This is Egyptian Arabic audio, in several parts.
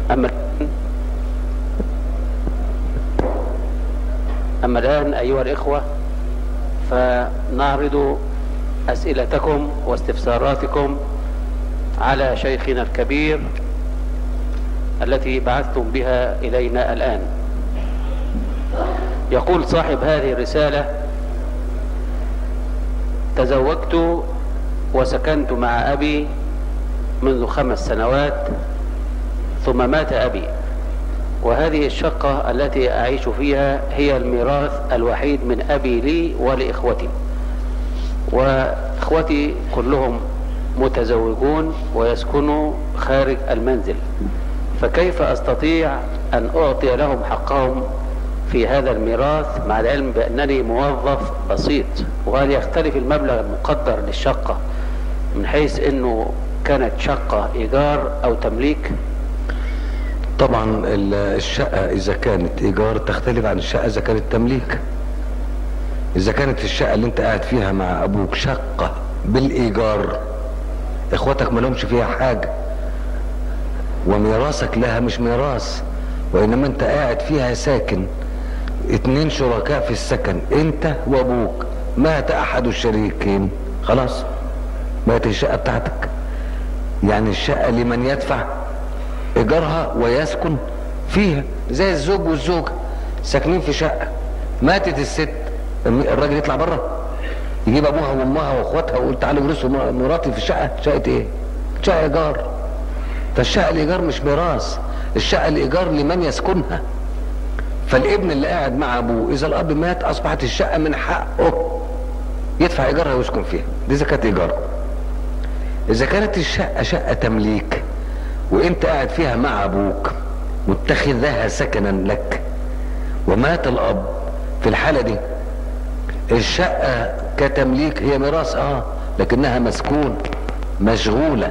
أما أما الآن أيها الإخوة فنعرض أسئلتكم واستفساراتكم على شيخنا الكبير التي بعثتم بها إلينا الآن يقول صاحب هذه الرسالة تزوجت وسكنت مع أبي منذ خمس سنوات ثم مات أبي وهذه الشقة التي أعيش فيها هي الميراث الوحيد من أبي لي ولإخوتي وإخوتي كلهم متزوجون ويسكنوا خارج المنزل فكيف أستطيع أن أعطي لهم حقهم في هذا الميراث مع العلم بأنني موظف بسيط وهل يختلف المبلغ المقدر للشقة من حيث أنه كانت شقة إيجار أو تمليك طبعا الشقة إذا كانت إيجار تختلف عن الشقة إذا كانت تمليك إذا كانت الشقة اللي أنت قاعد فيها مع أبوك شقة بالإيجار إخواتك ما لهمش فيها حاجة وميراثك لها مش ميراث وإنما أنت قاعد فيها ساكن اتنين شركاء في السكن أنت وأبوك مات أحد الشريكين خلاص بقت الشقة بتاعتك يعني الشقة لمن يدفع ايجارها ويسكن فيها زي الزوج والزوجه ساكنين في شقه ماتت الست الراجل يطلع بره يجيب ابوها وامها واخواتها ويقول تعالوا ورثوا مراتي في الشقه شقه ايه شقه ايجار فالشقه الايجار مش ميراث الشقه الايجار لمن يسكنها فالابن اللي قاعد مع ابوه اذا الاب مات اصبحت الشقه من حقه يدفع ايجارها ويسكن فيها دي اذا كانت ايجار اذا كانت الشقه شقه تمليك وانت قاعد فيها مع ابوك متخذها سكنا لك ومات الاب في الحاله دي الشقه كتمليك هي ميراث اه لكنها مسكون مشغوله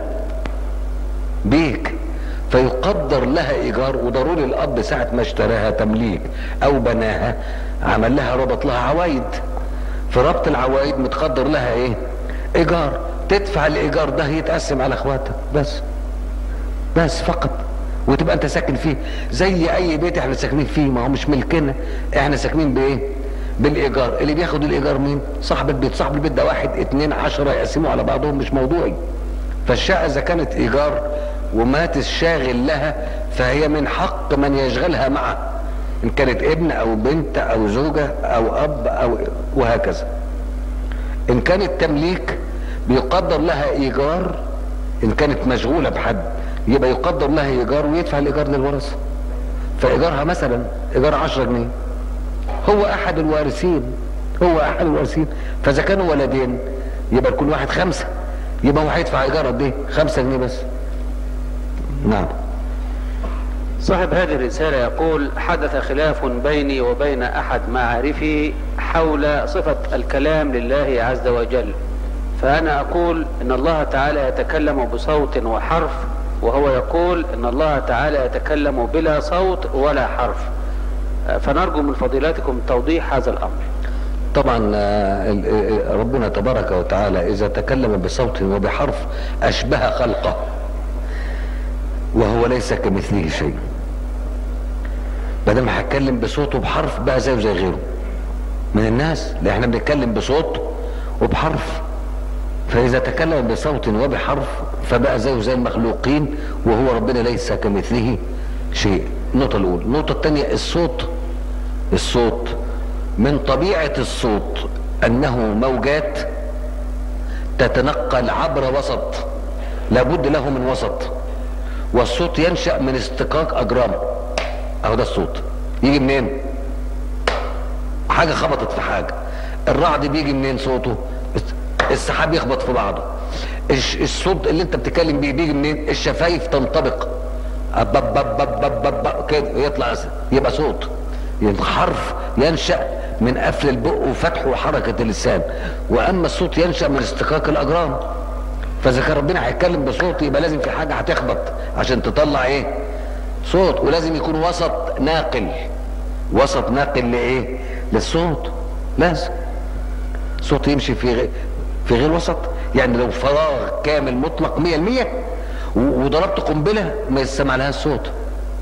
بيك فيقدر لها ايجار وضروري الاب ساعه ما اشتراها تمليك او بناها عمل لها ربط لها عوايد في ربط العوايد متقدر لها ايه ايجار تدفع الايجار ده يتقسم على اخواتك بس بس فقط وتبقى انت ساكن فيه زي اي بيت احنا ساكنين فيه ما هو مش ملكنا احنا ساكنين بايه بالايجار اللي بياخد الايجار مين صاحب البيت صاحب البيت ده واحد اتنين عشرة يقسموا على بعضهم مش موضوعي فالشقة اذا كانت ايجار ومات الشاغل لها فهي من حق من يشغلها معه ان كانت ابن او بنت او زوجة او اب او وهكذا ان كانت تمليك بيقدر لها ايجار ان كانت مشغولة بحد يبقى يقدر لها ايجار ويدفع الايجار للورثه فايجارها مثلا ايجار 10 جنيه هو احد الوارثين هو احد الوارثين فاذا كانوا ولدين يبقى كل واحد خمسه يبقى هو هيدفع ايجار قد ايه؟ 5 جنيه بس نعم صاحب هذه الرسالة يقول حدث خلاف بيني وبين أحد معارفي حول صفة الكلام لله عز وجل فأنا أقول إن الله تعالى يتكلم بصوت وحرف وهو يقول ان الله تعالى يتكلم بلا صوت ولا حرف فنرجو من فضيلتكم توضيح هذا الامر طبعا ربنا تبارك وتعالى اذا تكلم بصوت وبحرف اشبه خلقه وهو ليس كمثله شيء بدل ما هتكلم بصوت وبحرف بقى زيه زي غيره من الناس لا احنا بنتكلم بصوت وبحرف فإذا تكلم بصوت وبحرف فبقى زيه زي المخلوقين وهو ربنا ليس كمثله شيء النقطة الأولى النقطة الثانية الصوت الصوت من طبيعة الصوت أنه موجات تتنقل عبر وسط لابد له من وسط والصوت ينشأ من استقاق أجرام أهو ده الصوت يجي منين؟ حاجة خبطت في حاجة الرعد بيجي منين صوته؟ السحاب يخبط في بعضه الصوت اللي انت بتتكلم بيه بيجي منين الشفايف تنطبق أب أب أب أب أب أب كده يطلع يبقى صوت الحرف ينشأ من قفل البق وفتحه وحركة اللسان وأما الصوت ينشأ من استقاق الأجرام فإذا كان ربنا هيتكلم بصوت يبقى لازم في حاجة هتخبط عشان تطلع إيه صوت ولازم يكون وسط ناقل وسط ناقل لإيه للصوت لازم صوت يمشي في غير في غير وسط يعني لو فراغ كامل مطلق 100% وضربت قنبله ما يسمع لها الصوت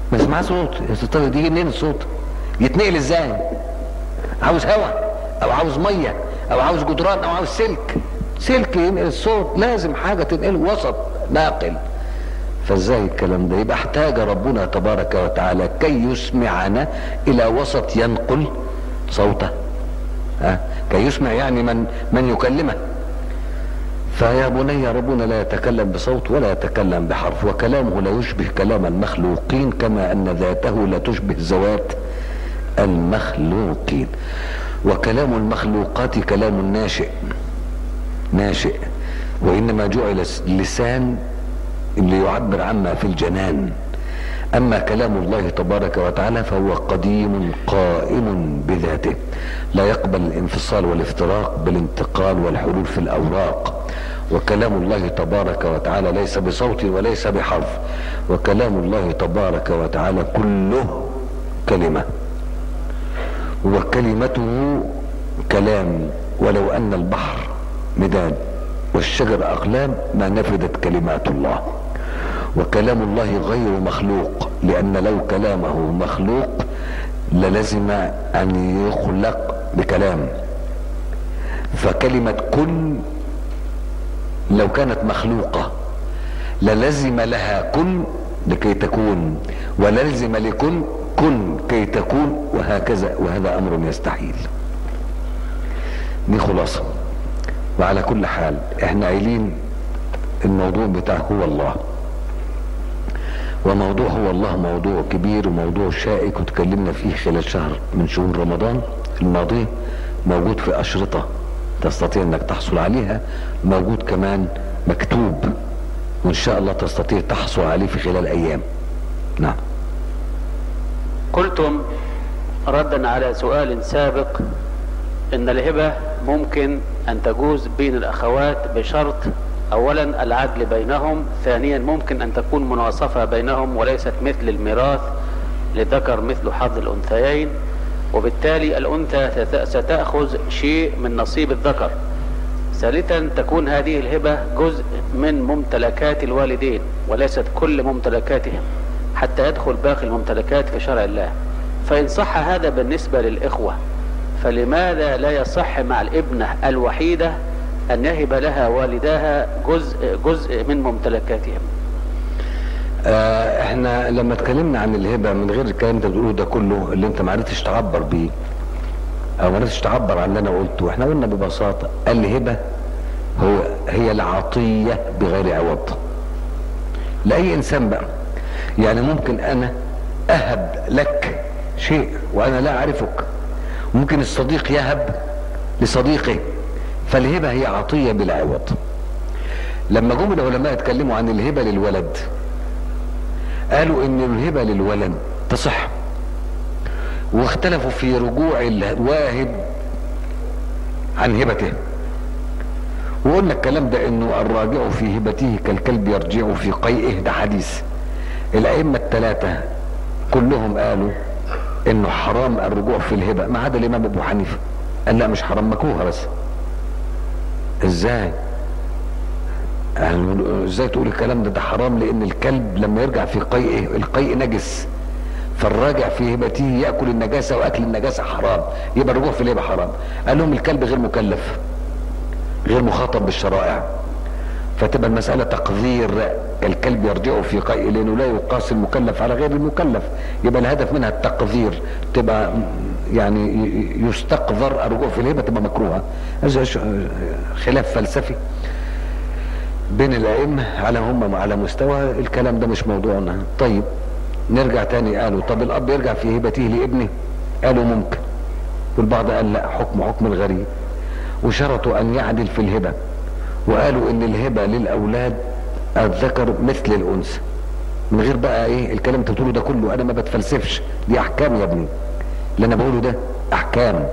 ما اسمع صوت طيب يجي منين الصوت يتنقل ازاي عاوز هواء او عاوز ميه او عاوز جدران او عاوز سلك سلك ينقل الصوت لازم حاجه تنقله وسط ناقل فازاي الكلام ده يبقى احتاج ربنا تبارك وتعالى كي يسمعنا الى وسط ينقل صوته ها كي يسمع يعني من من يكلمه فيا بني ربنا لا يتكلم بصوت ولا يتكلم بحرف وكلامه لا يشبه كلام المخلوقين كما ان ذاته لا تشبه ذوات المخلوقين وكلام المخلوقات كلام ناشئ ناشئ وانما جعل اللسان ليعبر عما في الجنان اما كلام الله تبارك وتعالى فهو قديم قائم بذاته لا يقبل الانفصال والافتراق بالانتقال والحلول في الاوراق وكلام الله تبارك وتعالى ليس بصوت وليس بحرف وكلام الله تبارك وتعالى كله كلمه وكلمته كلام ولو ان البحر مداد والشجر اقلام ما نفدت كلمات الله وكلام الله غير مخلوق لان لو كلامه مخلوق للزم ان يخلق بكلام فكلمة كن لو كانت مخلوقة للزم لها كن لكي تكون وللزم لكن كن كي تكون وهكذا وهذا امر يستحيل دي خلاصة وعلى كل حال احنا قايلين الموضوع بتاع هو الله وموضوع هو الله موضوع كبير وموضوع شائك وتكلمنا فيه خلال شهر من شهور رمضان الماضي موجود في أشرطة تستطيع أنك تحصل عليها موجود كمان مكتوب وإن شاء الله تستطيع تحصل عليه في خلال أيام نعم قلتم ردا على سؤال سابق ان الهبة ممكن ان تجوز بين الاخوات بشرط اولا العدل بينهم ثانيا ممكن ان تكون مناصفة بينهم وليست مثل الميراث للذكر مثل حظ الانثيين وبالتالي الانثى ستأخذ شيء من نصيب الذكر ثالثا تكون هذه الهبة جزء من ممتلكات الوالدين وليست كل ممتلكاتهم حتى يدخل باقي الممتلكات في شرع الله فإن صح هذا بالنسبة للإخوة فلماذا لا يصح مع الابنة الوحيدة أن يهب لها والداها جزء جزء من ممتلكاتهم آه احنا لما اتكلمنا عن الهبة من غير الكلام ده بتقوله ده كله اللي انت ما عرفتش تعبر بيه او ما عرفتش تعبر عن اللي انا قلته احنا قلنا ببساطة الهبة هو هي العطية بغير عوض لأي إنسان بقى يعني ممكن أنا أهب لك شيء وأنا لا أعرفك ممكن الصديق يهب لصديقه فالهبة هي عطية بلا عوض لما جم العلماء اتكلموا عن الهبة للولد قالوا ان الهبة للولد تصح واختلفوا في رجوع الواهب عن هبته وقلنا الكلام ده انه الراجع في هبته كالكلب يرجع في قيئه ده حديث الائمة الثلاثة كلهم قالوا انه حرام الرجوع في الهبة ما عدا الامام ابو حنيفة قال لا مش حرام مكروه بس ازاي يعني ازاي تقول الكلام ده ده حرام لان الكلب لما يرجع في قيئه القيء نجس فالراجع في هبته ياكل النجاسه واكل النجاسه حرام يبقى الرجوع في الهبه حرام قال لهم الكلب غير مكلف غير مخاطب بالشرائع فتبقى المسألة تقدير الكلب يرجع في قيء لأنه لا يقاس المكلف على غير المكلف يبقى الهدف منها التقدير تبقى يعني يستقذر الرجوع في الهبة تبقى مكروهة خلاف فلسفي بين الأئمة على هم على مستوى الكلام ده مش موضوعنا طيب نرجع تاني قالوا طب الأب يرجع في هبته لابنه قالوا ممكن والبعض قال لا حكم حكم الغريب وشرطوا أن يعدل في الهبة وقالوا ان الهبة للأولاد الذكر مثل الأنثى من غير بقى ايه الكلام انت بتقوله ده كله انا ما بتفلسفش دي احكام يا ابني اللي انا بقوله ده احكام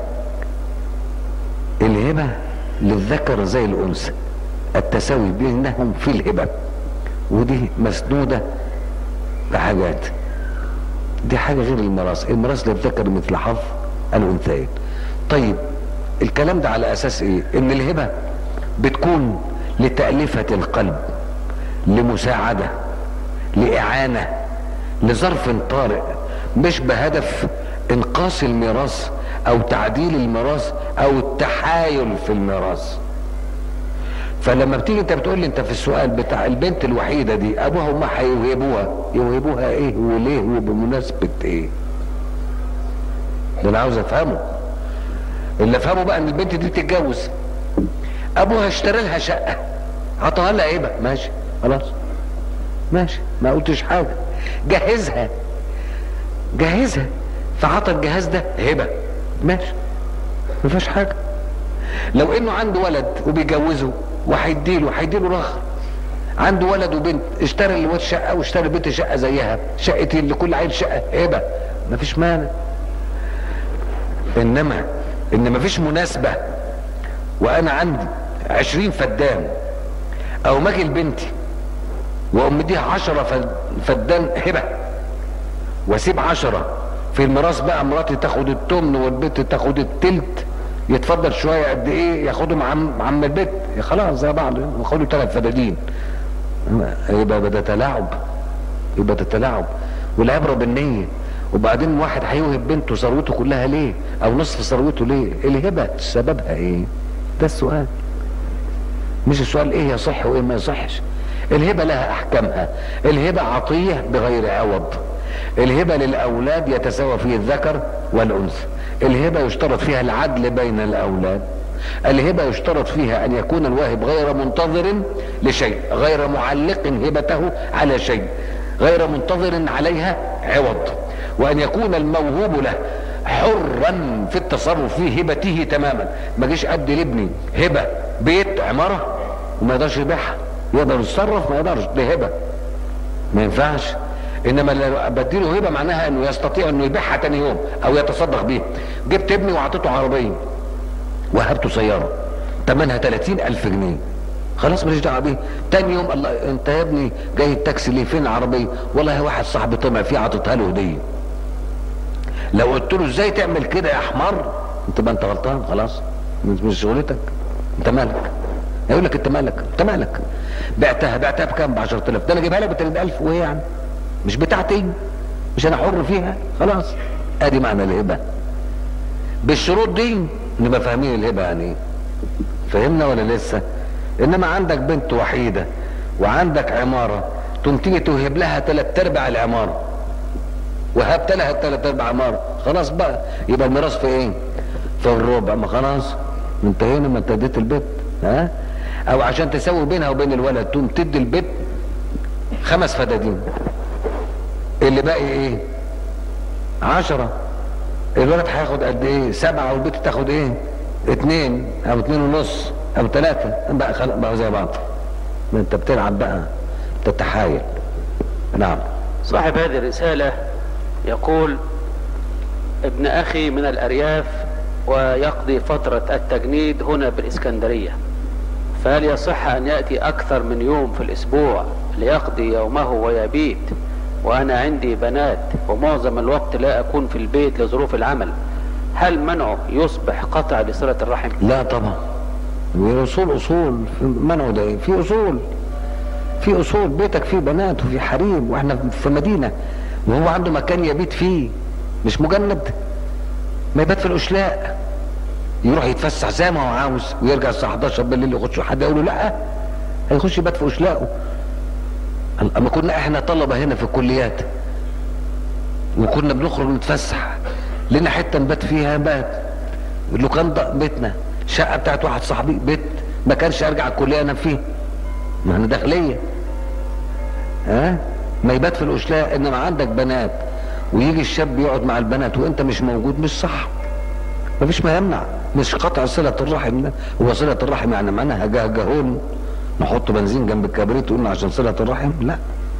الهبة للذكر زي الأنثى التساوي بينهم في الهبة ودي مسنودة بحاجات دي حاجة غير المراس المراس للذكر مثل حظ الأنثيين طيب الكلام ده على أساس ايه ان الهبة بتكون لتألفة القلب لمساعدة لإعانة لظرف طارئ مش بهدف انقاص الميراث او تعديل الميراث او التحايل في الميراث فلما بتيجي انت بتقول لي انت في السؤال بتاع البنت الوحيده دي ابوها وامها هيوهبوها يوهبوها ايه وليه وبمناسبه ايه ده انا عاوز افهمه اللي افهمه بقى ان البنت دي بتتجوز ابوها اشترى لها شقه عطاها لها ايه بقى ماشي خلاص ماشي ما قلتش حاجه جهزها جهزها فعطى الجهاز ده هبه ماشي ما فيهاش حاجه لو انه عنده ولد وبيجوزه وهيديله هيديله رخر عنده ولد وبنت اشترى الواد شقه واشترى البنت شقه زيها شقتين لكل عيل شقه هبه مفيش مانع انما ان مفيش مناسبه وانا عندي عشرين فدان او ماجي لبنتي واقوم مديها عشرة فد- فدان هبه واسيب عشرة في الميراث بقى مراتي تاخد التمن والبنت تاخد التلت يتفضل شويه قد ايه ياخدهم عم عم البيت خلاص زي بعض ياخدوا ثلاث فدادين يبقى ده تلاعب يبقى ده تلاعب والعبره بالنيه وبعدين واحد هيوهب بنته ثروته كلها ليه او نصف ثروته ليه الهبه سببها ايه ده السؤال مش السؤال ايه يصح وايه ما يصحش الهبه لها احكامها الهبه عطيه بغير عوض الهبه للاولاد يتساوى فيه الذكر والانثى الهبه يشترط فيها العدل بين الاولاد الهبه يشترط فيها ان يكون الواهب غير منتظر لشيء غير معلق هبته على شيء غير منتظر عليها عوض وان يكون الموهوب له حرا في التصرف في هبته تماما ما جيش ادي لابني هبه بيت عماره وما يقدرش يبيعها يقدر يتصرف ما يقدرش دي هبه ما ينفعش انما لو بديله هبه معناها انه يستطيع انه يبيعها تاني يوم او يتصدق بيها جبت ابني وعطيته عربيه وهبته سياره ثمنها 30 الف جنيه خلاص ماليش دعوه بيه تاني يوم الله انت يا ابني جاي التاكسي ليه فين العربيه والله واحد صاحبي طمع فيه عطيتها له هديه لو قلت له ازاي تعمل كده يا حمار انت بقى انت غلطان خلاص مش مش شغلتك انت مالك يقول لك انت مالك انت مالك بعتها بعتها بكام ب 10000 ده انا جايبها لك ب 30000 وايه يعني مش بتاعتي مش انا حر فيها خلاص ادي معنى الهبه بالشروط دي نبقى فاهمين الهبه يعني ايه فهمنا ولا لسه انما عندك بنت وحيده وعندك عماره تقوم تيجي توهب لها ثلاث ارباع العماره وهبت لها ثلاث ارباع عماره خلاص بقى يبقى الميراث في ايه؟ في الربع ما خلاص انتهينا ما انت اديت البيت ها او عشان تسوي بينها وبين الولد تقوم تدي البيت خمس فدادين اللي باقي ايه؟ عشرة الولد هياخد قد ايه؟ سبعة والبنت تاخد ايه؟ اتنين او اتنين ونص او ثلاثة بقى خلاص بقى زي بعض ما انت بتلعب بقى تتحايل نعم صاحب هذه الرسالة يقول ابن أخي من الأرياف ويقضي فترة التجنيد هنا بالإسكندرية فهل يصح أن يأتي أكثر من يوم في الأسبوع ليقضي يومه ويبيت وأنا عندي بنات ومعظم الوقت لا أكون في البيت لظروف العمل هل منعه يصبح قطع لصلة الرحم لا طبعا والاصول اصول في منعه ده إيه؟ في اصول في اصول بيتك فيه بنات وفي حريم واحنا في مدينه وهو عنده مكان يبيت فيه مش مجند ما يبات في الاشلاء يروح يتفسح زي ما هو عاوز ويرجع الساعه 11 بالليل يخش حد يقول له لا هيخش يبات في اشلاءه اما كنا احنا طلبه هنا في الكليات وكنا بنخرج نتفسح لنا حته نبات فيها بات اللوكاندا بيتنا شقه بتاعت واحد صاحبي بيت ما كانش ارجع الكليه انام فيه ما انا داخليه ها ما يبات في الاشلاء انما عندك بنات ويجي الشاب يقعد مع البنات وانت مش موجود مش صح مفيش ما يمنع مش قطع صلة الرحم ده هو صلة الرحم يعني معناها جهجهون نحط بنزين جنب الكبريت وقلنا عشان صلة الرحم لا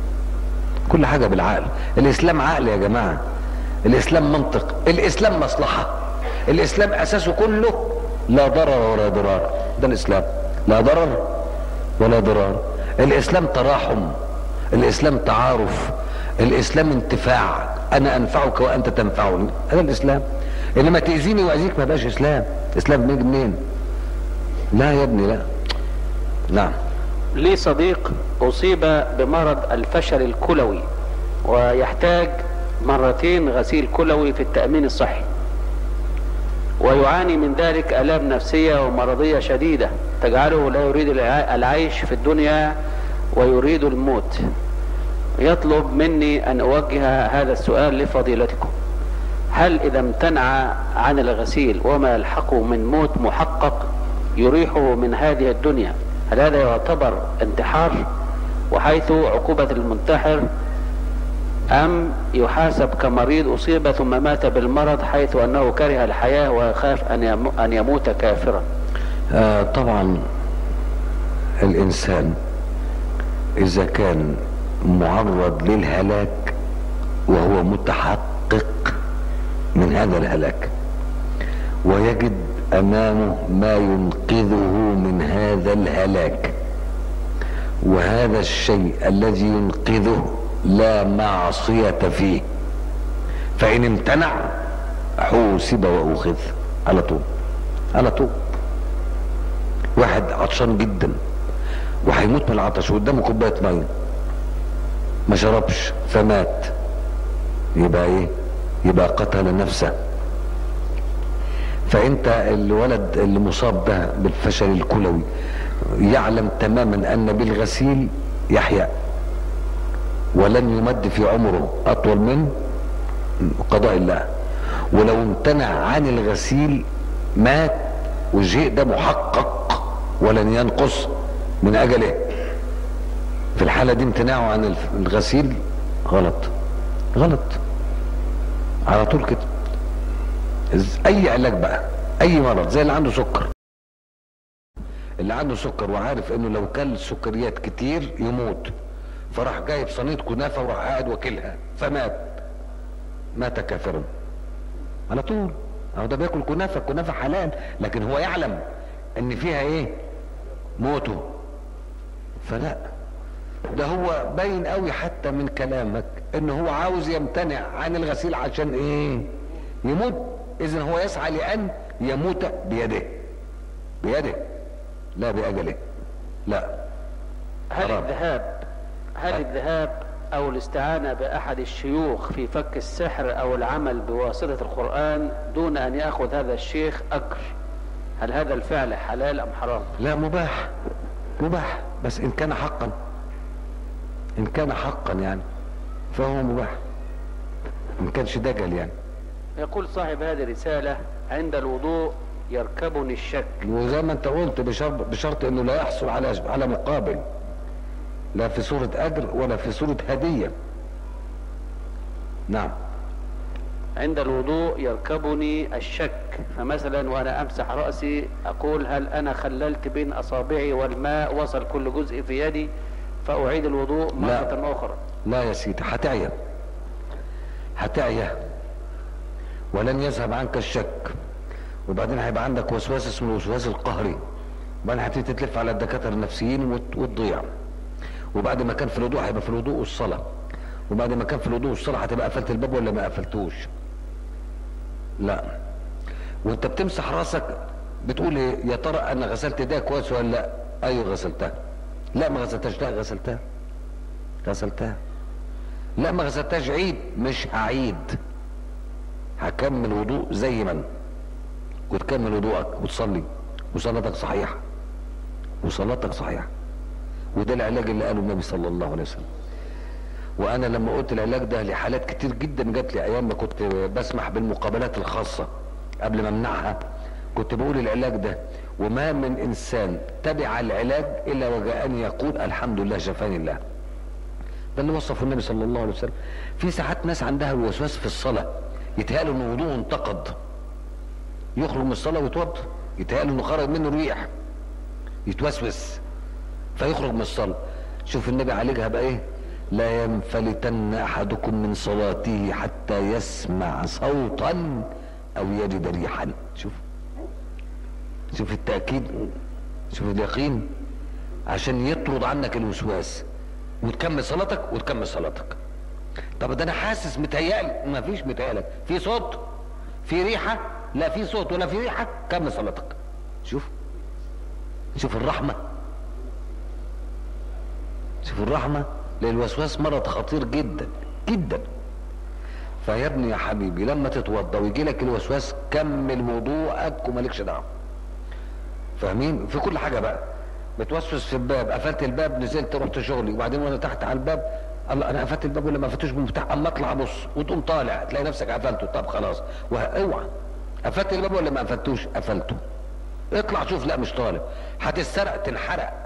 كل حاجة بالعقل الإسلام عقل يا جماعة الإسلام منطق الإسلام مصلحة الإسلام أساسه كله لا ضرر ولا ضرار ده الإسلام لا ضرر ولا ضرار الإسلام تراحم الإسلام تعارف الإسلام انتفاع أنا أنفعك وأنت تنفعني هذا الإسلام إنما تأذيني وأذيك ما بقاش إسلام إسلام بيجي منين لا يا ابني لا نعم لي صديق أصيب بمرض الفشل الكلوي ويحتاج مرتين غسيل كلوي في التأمين الصحي ويعاني من ذلك آلام نفسية ومرضية شديدة تجعله لا يريد الع- العيش في الدنيا ويريد الموت يطلب مني أن أوجه هذا السؤال لفضيلتكم هل إذا امتنع عن الغسيل وما يلحقه من موت محقق يريحه من هذه الدنيا هل هذا يعتبر انتحار وحيث عقوبة المنتحر أم يحاسب كمريض أصيب ثم مات بالمرض حيث أنه كره الحياة ويخاف أن يمو- أن يموت كافرا آه طبعا الانسان اذا كان معرض للهلاك وهو متحقق من هذا الهلاك ويجد امامه ما ينقذه من هذا الهلاك وهذا الشيء الذي ينقذه لا معصية فيه فإن امتنع حوسب وأخذ على طول على طول واحد عطشان جدا وهيموت من العطش وقدامه كوبايه ميه ما شربش فمات يبقى ايه يبقى قتل نفسه فانت الولد اللي مصاب ده بالفشل الكلوي يعلم تماما ان بالغسيل يحيا ولن يمد في عمره اطول من قضاء الله ولو امتنع عن الغسيل مات والشيء ده محقق ولن ينقص من اجله في الحالة دي امتناعه عن الف- الغسيل غلط غلط على طول كده إز- اي علاج بقى اي مرض زي اللي عنده سكر اللي عنده سكر وعارف انه لو كل سكريات كتير يموت فراح جايب صينيه كنافه وراح قاعد واكلها فمات مات كافرا على طول اهو ده بياكل كنافه الكنافه حلال لكن هو يعلم ان فيها ايه موته فلا ده هو باين قوي حتى من كلامك ان هو عاوز يمتنع عن الغسيل عشان ايه يموت اذا هو يسعى لان يموت بيده بيده لا باجله لا هل حرام. الذهاب هل الذهاب أو الاستعانة بأحد الشيوخ في فك السحر أو العمل بواسطة القرآن دون أن يأخذ هذا الشيخ أجر هل هذا الفعل حلال أم حرام؟ لا مباح مباح بس ان كان حقا ان كان حقا يعني فهو مباح ان كانش دجل يعني يقول صاحب هذه الرسالة عند الوضوء يركبني الشك وزي ما انت قلت بشرط, بشرط انه لا يحصل على على مقابل لا في صورة اجر ولا في صورة هدية نعم عند الوضوء يركبني الشك فمثلا وأنا أمسح رأسي أقول هل أنا خللت بين أصابعي والماء وصل كل جزء في يدي فأعيد الوضوء مرة لا. أخرى لا يا سيدي هتعيا هتعيا ولن يذهب عنك الشك وبعدين هيبقى عندك وسواس اسمه الوسواس القهري وبعدين هتبتدي تلف على الدكاتره النفسيين وت- وتضيع وبعد ما كان في الوضوء هيبقى في الوضوء والصلاه وبعد ما كان في الوضوء والصلاه هتبقى قفلت الباب ولا ما قفلتوش لا وانت بتمسح راسك بتقول ايه يا ترى انا غسلت ايديا كويس ولا لا ايوه غسلتها لا ما غسلتهاش لا غسلتها غسلتها لا ما غسلتهاش عيد مش هعيد هكمل وضوء زي ما أنا. وتكمل وضوءك وتصلي وصلاتك صحيحه وصلاتك صحيحه وده العلاج اللي قاله النبي صلى الله عليه وسلم وانا لما قلت العلاج ده لحالات كتير جدا جات لي ايام ما كنت بسمح بالمقابلات الخاصه قبل ما امنعها كنت بقول العلاج ده وما من انسان تبع العلاج الا وجاءني يقول الحمد لله شفاني الله ده اللي وصفه النبي صلى الله عليه وسلم في ساعات ناس عندها الوسواس في الصلاه يتهيأ ان وضوءه انتقد يخرج من الصلاه ويتوضا يتهيأ انه خرج منه ريح يتوسوس فيخرج من الصلاه شوف النبي عالجها بقى ايه لا ينفلتن احدكم من صلاته حتى يسمع صوتا او يجد ريحا شوف شوف التاكيد شوف اليقين عشان يطرد عنك الوسواس وتكمل صلاتك وتكمل صلاتك طب ده انا حاسس متهيألي ما فيش متهيألك في صوت في ريحه لا في صوت ولا في ريحه كمل صلاتك شوف شوف الرحمه شوف الرحمه لان الوسواس مرض خطير جدا جدا فيا ابني يا حبيبي لما تتوضى ويجي لك الوسواس كمل وضوءك ومالكش دعوه فاهمين في كل حاجه بقى بتوسوس في الباب قفلت الباب نزلت رحت شغلي وبعدين وانا تحت على الباب الله انا قفلت الباب ولا ما قفلتوش بمفتاح اما اطلع ابص وتقوم طالع تلاقي نفسك قفلته طب خلاص اوعى قفلت الباب ولا ما قفلتوش قفلته اطلع شوف لا مش طالب هتتسرق تنحرق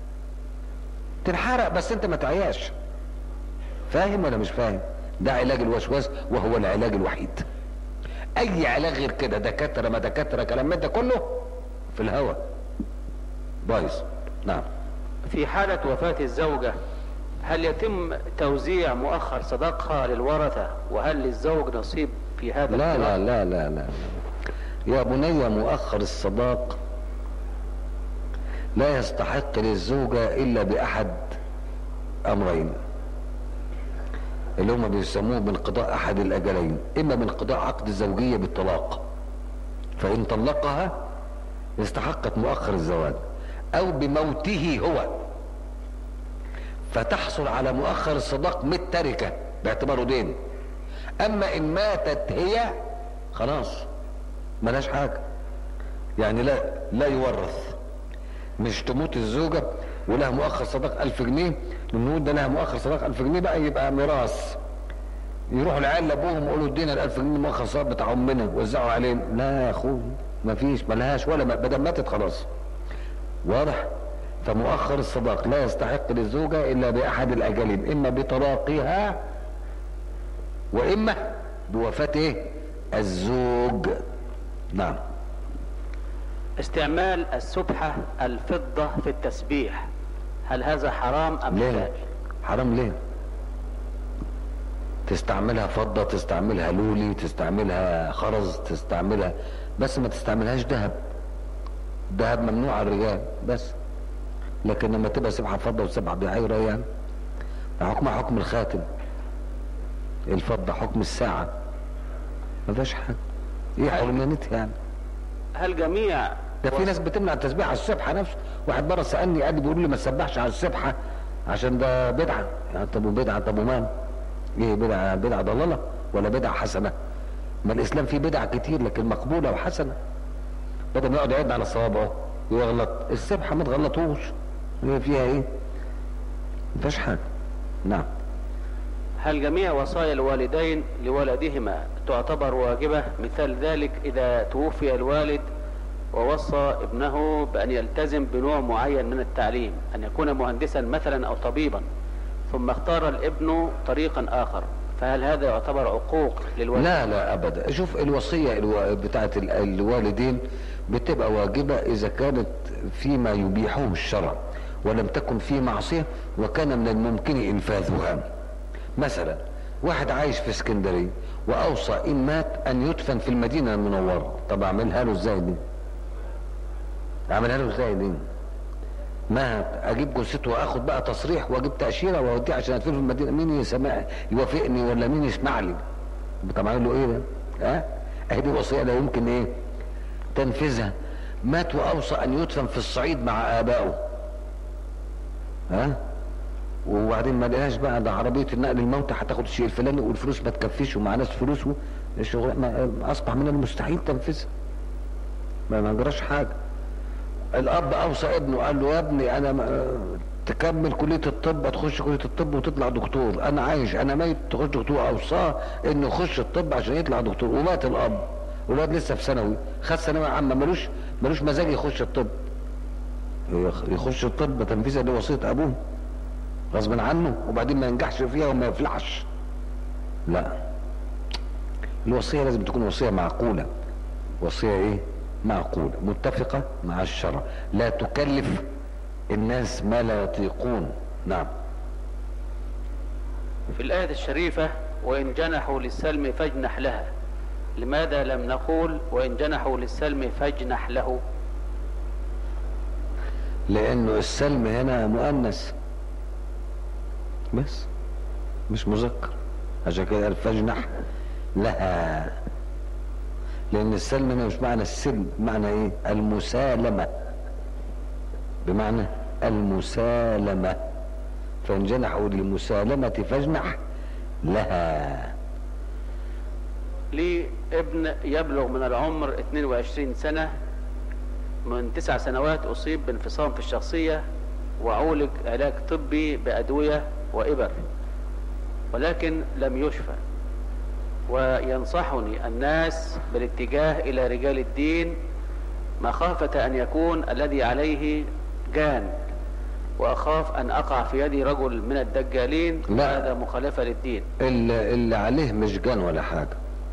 تنحرق بس انت ما تعياش فاهم ولا مش فاهم ده علاج الوسواس وهو العلاج الوحيد اي علاج غير كده دكاتره ما دكاتره كلام من ده كله في الهوا بايظ نعم في حالة وفاة الزوجة هل يتم توزيع مؤخر صداقها للورثة وهل للزوج نصيب في هذا لا القرار؟ لا لا لا لا يا بني مؤخر الصداق لا يستحق للزوجة إلا بأحد أمرين اللي هم بيسموه بانقضاء أحد الأجلين إما بانقضاء عقد الزوجية بالطلاق فإن طلقها استحقت مؤخر الزواج أو بموته هو فتحصل على مؤخر الصداق من التركة باعتباره دين أما إن ماتت هي خلاص ملاش حاجة يعني لا لا يورث مش تموت الزوجة ولها مؤخر صداق ألف جنيه نقول ده لها مؤخر صداق ألف جنيه بقى يبقى ميراث يروحوا العيال لابوهم يقولوا ادينا الألف جنيه مؤخر صداق بتاع أمنا وزعوا علينا لا يا أخوي مفيش ملهاش ولا ما بدل ماتت خلاص واضح فمؤخر الصداق لا يستحق للزوجة إلا بأحد الأجلين إما بطلاقها وإما بوفاة إيه؟ الزوج نعم استعمال السبحة الفضة في التسبيح هل هذا حرام أم ليه حلال؟ حرام ليه تستعملها فضة تستعملها لولي تستعملها خرز تستعملها بس ما تستعملهاش ذهب ذهب ممنوع على الرجال بس لكن لما تبقى سبحة فضة وسبعة بعيرة يعني حكم حكم الخاتم الفضة حكم الساعة ما فيهاش حاجة ايه حرمانيتها يعني هل جميع ده في ناس بتمنع التسبيح على السبحه نفسه واحد مره سالني قال لي بيقول لي ما تسبحش على السبحه عشان ده بدعه يعني طب وبدعه طب ومال ايه بدعه بدعه ضلاله ولا بدعه حسنه ما الاسلام فيه بدع كتير لكن مقبوله وحسنه بدل ما يقعد يعد على صوابعه ويغلط السبحه ما تغلطوش هي فيها ايه ما فيهاش حاجه نعم هل جميع وصايا الوالدين لولدهما تعتبر واجبة مثال ذلك إذا توفي الوالد ووصى ابنه بأن يلتزم بنوع معين من التعليم أن يكون مهندسا مثلا أو طبيبا ثم اختار الابن طريقا آخر فهل هذا يعتبر عقوق للوالد لا لا ابدا شوف الوصيه الو... بتاعت ال- الوالدين بتبقى واجبه اذا كانت فيما يبيحه الشرع ولم تكن في معصيه وكان من الممكن انفاذها مثلا واحد عايش في اسكندريه واوصى ان مات ان يدفن في المدينه المنوره طب اعملها له ازاي دي اعملها له ازاي دي مات اجيب جثته واخد بقى تصريح واجيب تاشيره واوديه عشان ادفنه في المدينه مين يسمع يوافقني ولا مين يسمع لي طب اعمل له ايه ده ها اهي دي وصيه لا يمكن ايه تنفيذها مات واوصى ان يدفن في الصعيد مع ابائه ها وبعدين ما لقاش بقى ده عربيه النقل الموتى هتاخد الشيء الفلاني والفلوس ما تكفيش ومعناش فلوس الشغل ما اصبح من المستحيل تنفيذها ما ما جراش حاجه الاب اوصى ابنه قال له يا ابني انا م- تكمل كليه الطب تخش كليه الطب وتطلع دكتور انا عايش انا ميت تخش دكتور اوصاه انه يخش الطب عشان يطلع دكتور ومات الاب والواد لسه في ثانوي خد ثانويه عامه ملوش ملوش مزاج يخش الطب يخ- يخش الطب تنفيذا لوصيه ابوه غصب عنه وبعدين ما ينجحش فيها وما يفلحش لا الوصيه لازم تكون وصيه معقوله وصيه ايه معقوله متفقه مع الشرع لا تكلف الناس ما لا يطيقون نعم في الآية الشريفة وإن جنحوا للسلم فاجنح لها لماذا لم نقول وإن جنحوا للسلم فاجنح له لانه السلم هنا مؤنث بس مش مذكر عشان كده قال فاجنح لها لان السلم هنا مش معنى السلم معنى ايه المسالمه بمعنى المسالمه فان جنحوا للمسالمه فاجنح لها لي ابن يبلغ من العمر 22 سنة من تسع سنوات أصيب بانفصام في الشخصية وعولج علاج طبي بأدوية وإبر ولكن لم يشفى وينصحني الناس بالاتجاه إلى رجال الدين مخافة أن يكون الذي عليه جان وأخاف أن أقع في يد رجل من الدجالين لا. هذا مخالفة للدين اللي, اللي عليه مش جان ولا حاجة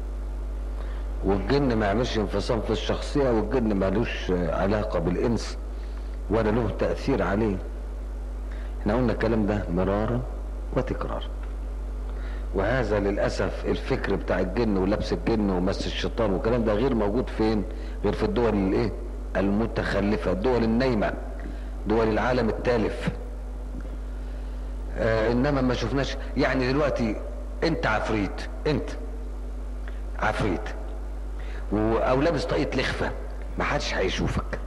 والجن ما يعملش انفصام في الشخصية والجن مالوش علاقة بالإنس ولا له تأثير عليه احنا قلنا الكلام ده مرارا وتكرارا وهذا للأسف الفكر بتاع الجن ولبس الجن ومس الشيطان والكلام ده غير موجود فين غير في الدول الايه المتخلفة الدول النايمة دول العالم التالف آه انما ما شفناش يعني دلوقتي انت عفريت انت عفريت و- او لابس طاقية لخفة ما حدش هيشوفك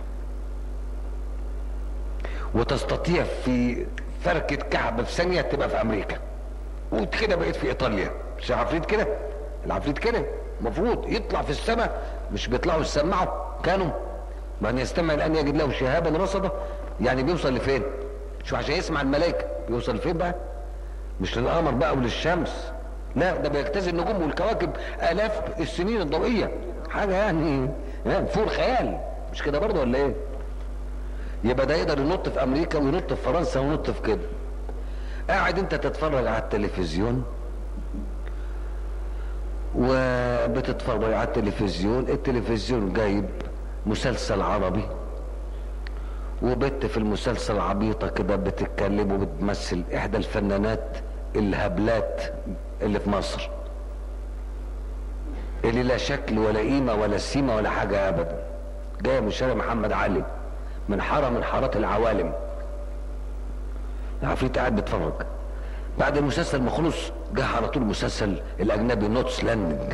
وتستطيع في فركة كعب في ثانية تبقى في امريكا وكده بقيت في ايطاليا مش العفريت كده العفريت كده المفروض يطلع في السماء مش بيطلعوا يسمعوا كانوا من يستمع الان يجد له شهابا رصدا يعني بيوصل لفين شو عشان يسمع الملائكه بيوصل لفين بقى مش للقمر بقى وللشمس لا ده بيجتاز النجوم والكواكب الاف السنين الضوئيه حاجه يعني يعني فوق الخيال مش كده برضه ولا ايه يبقى ده يقدر ينط في امريكا وينط في فرنسا وينط في كده قاعد انت تتفرج على التلفزيون وبتتفرج على التلفزيون التلفزيون جايب مسلسل عربي وبت في المسلسل عبيطة كده بتتكلم وبتمثل احدى الفنانات الهبلات اللي في مصر اللي لا شكل ولا قيمة ولا سيمة ولا حاجة ابدا جاية من شارع محمد علي من حارة من حارات العوالم العفريت قاعد بيتفرج بعد المسلسل ما خلص جه على طول المسلسل الاجنبي نوتس لاندنج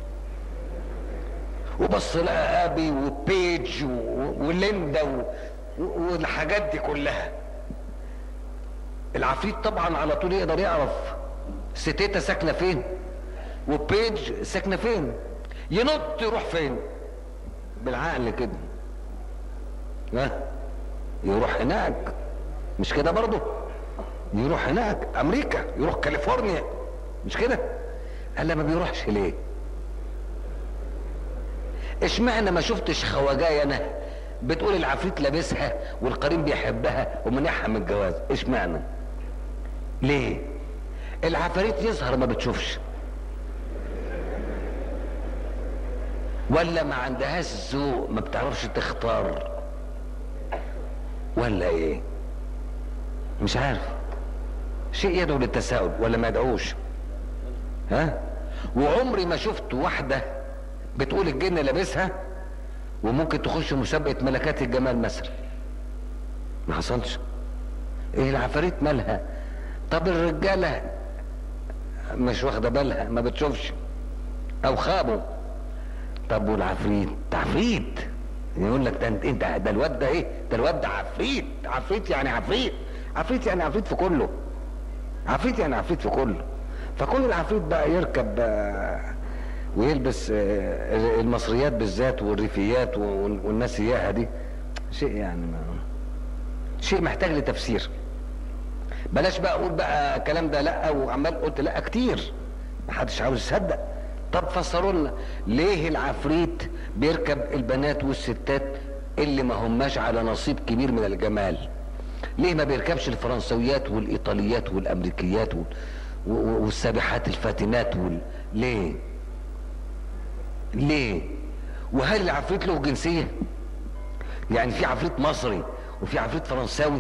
وبص لقى ابي وبيج و- وليندا و... و- والحاجات دي كلها العفريت طبعا على طول يقدر يعرف ستيتا ساكنه فين وبيج ساكنه فين ينط يروح فين بالعقل كده ها يروح هناك مش كده برضه يروح هناك امريكا يروح كاليفورنيا مش كده قال لا ما بيروحش ليه اشمعنى ما شفتش خواجاي انا بتقول العفريت لابسها والقرين بيحبها ومنعها من الجواز اشمعنى ليه العفاريت يظهر ما بتشوفش ولا ما عندهاش ذوق ما بتعرفش تختار ولا ايه مش عارف شيء يدعو للتساؤل ولا ما يدعوش ها وعمري ما شفت واحدة بتقول الجن لابسها وممكن تخش مسابقة ملكات الجمال مثلا ما حصلش ايه العفاريت مالها طب الرجالة مش واخدة بالها ما بتشوفش او خابوا طب والعفريت ده عفريت يقول لك ده انت انت ده الواد ده ايه ده الواد ده عفريت عفريت يعني عفريت عفريت يعني عفريت في كله عفريت يعني عفريت في كله فكل العفريت بقى يركب آه، ويلبس آه، المصريات بالذات والريفيات وال- والناس اياها دي شيء يعني ما شيء محتاج لتفسير بلاش بقى اقول بقى الكلام ده لا وعمال قلت لا كتير محدش عاوز يصدق طب فسروا لنا ليه العفريت بيركب البنات والستات اللي ما هماش على نصيب كبير من الجمال ليه ما بيركبش الفرنسويات والايطاليات والامريكيات وال... و- و- والسابحات الفاتنات وال... ليه ليه وهل العفريت له جنسيه يعني في عفريت مصري وفي عفريت فرنساوي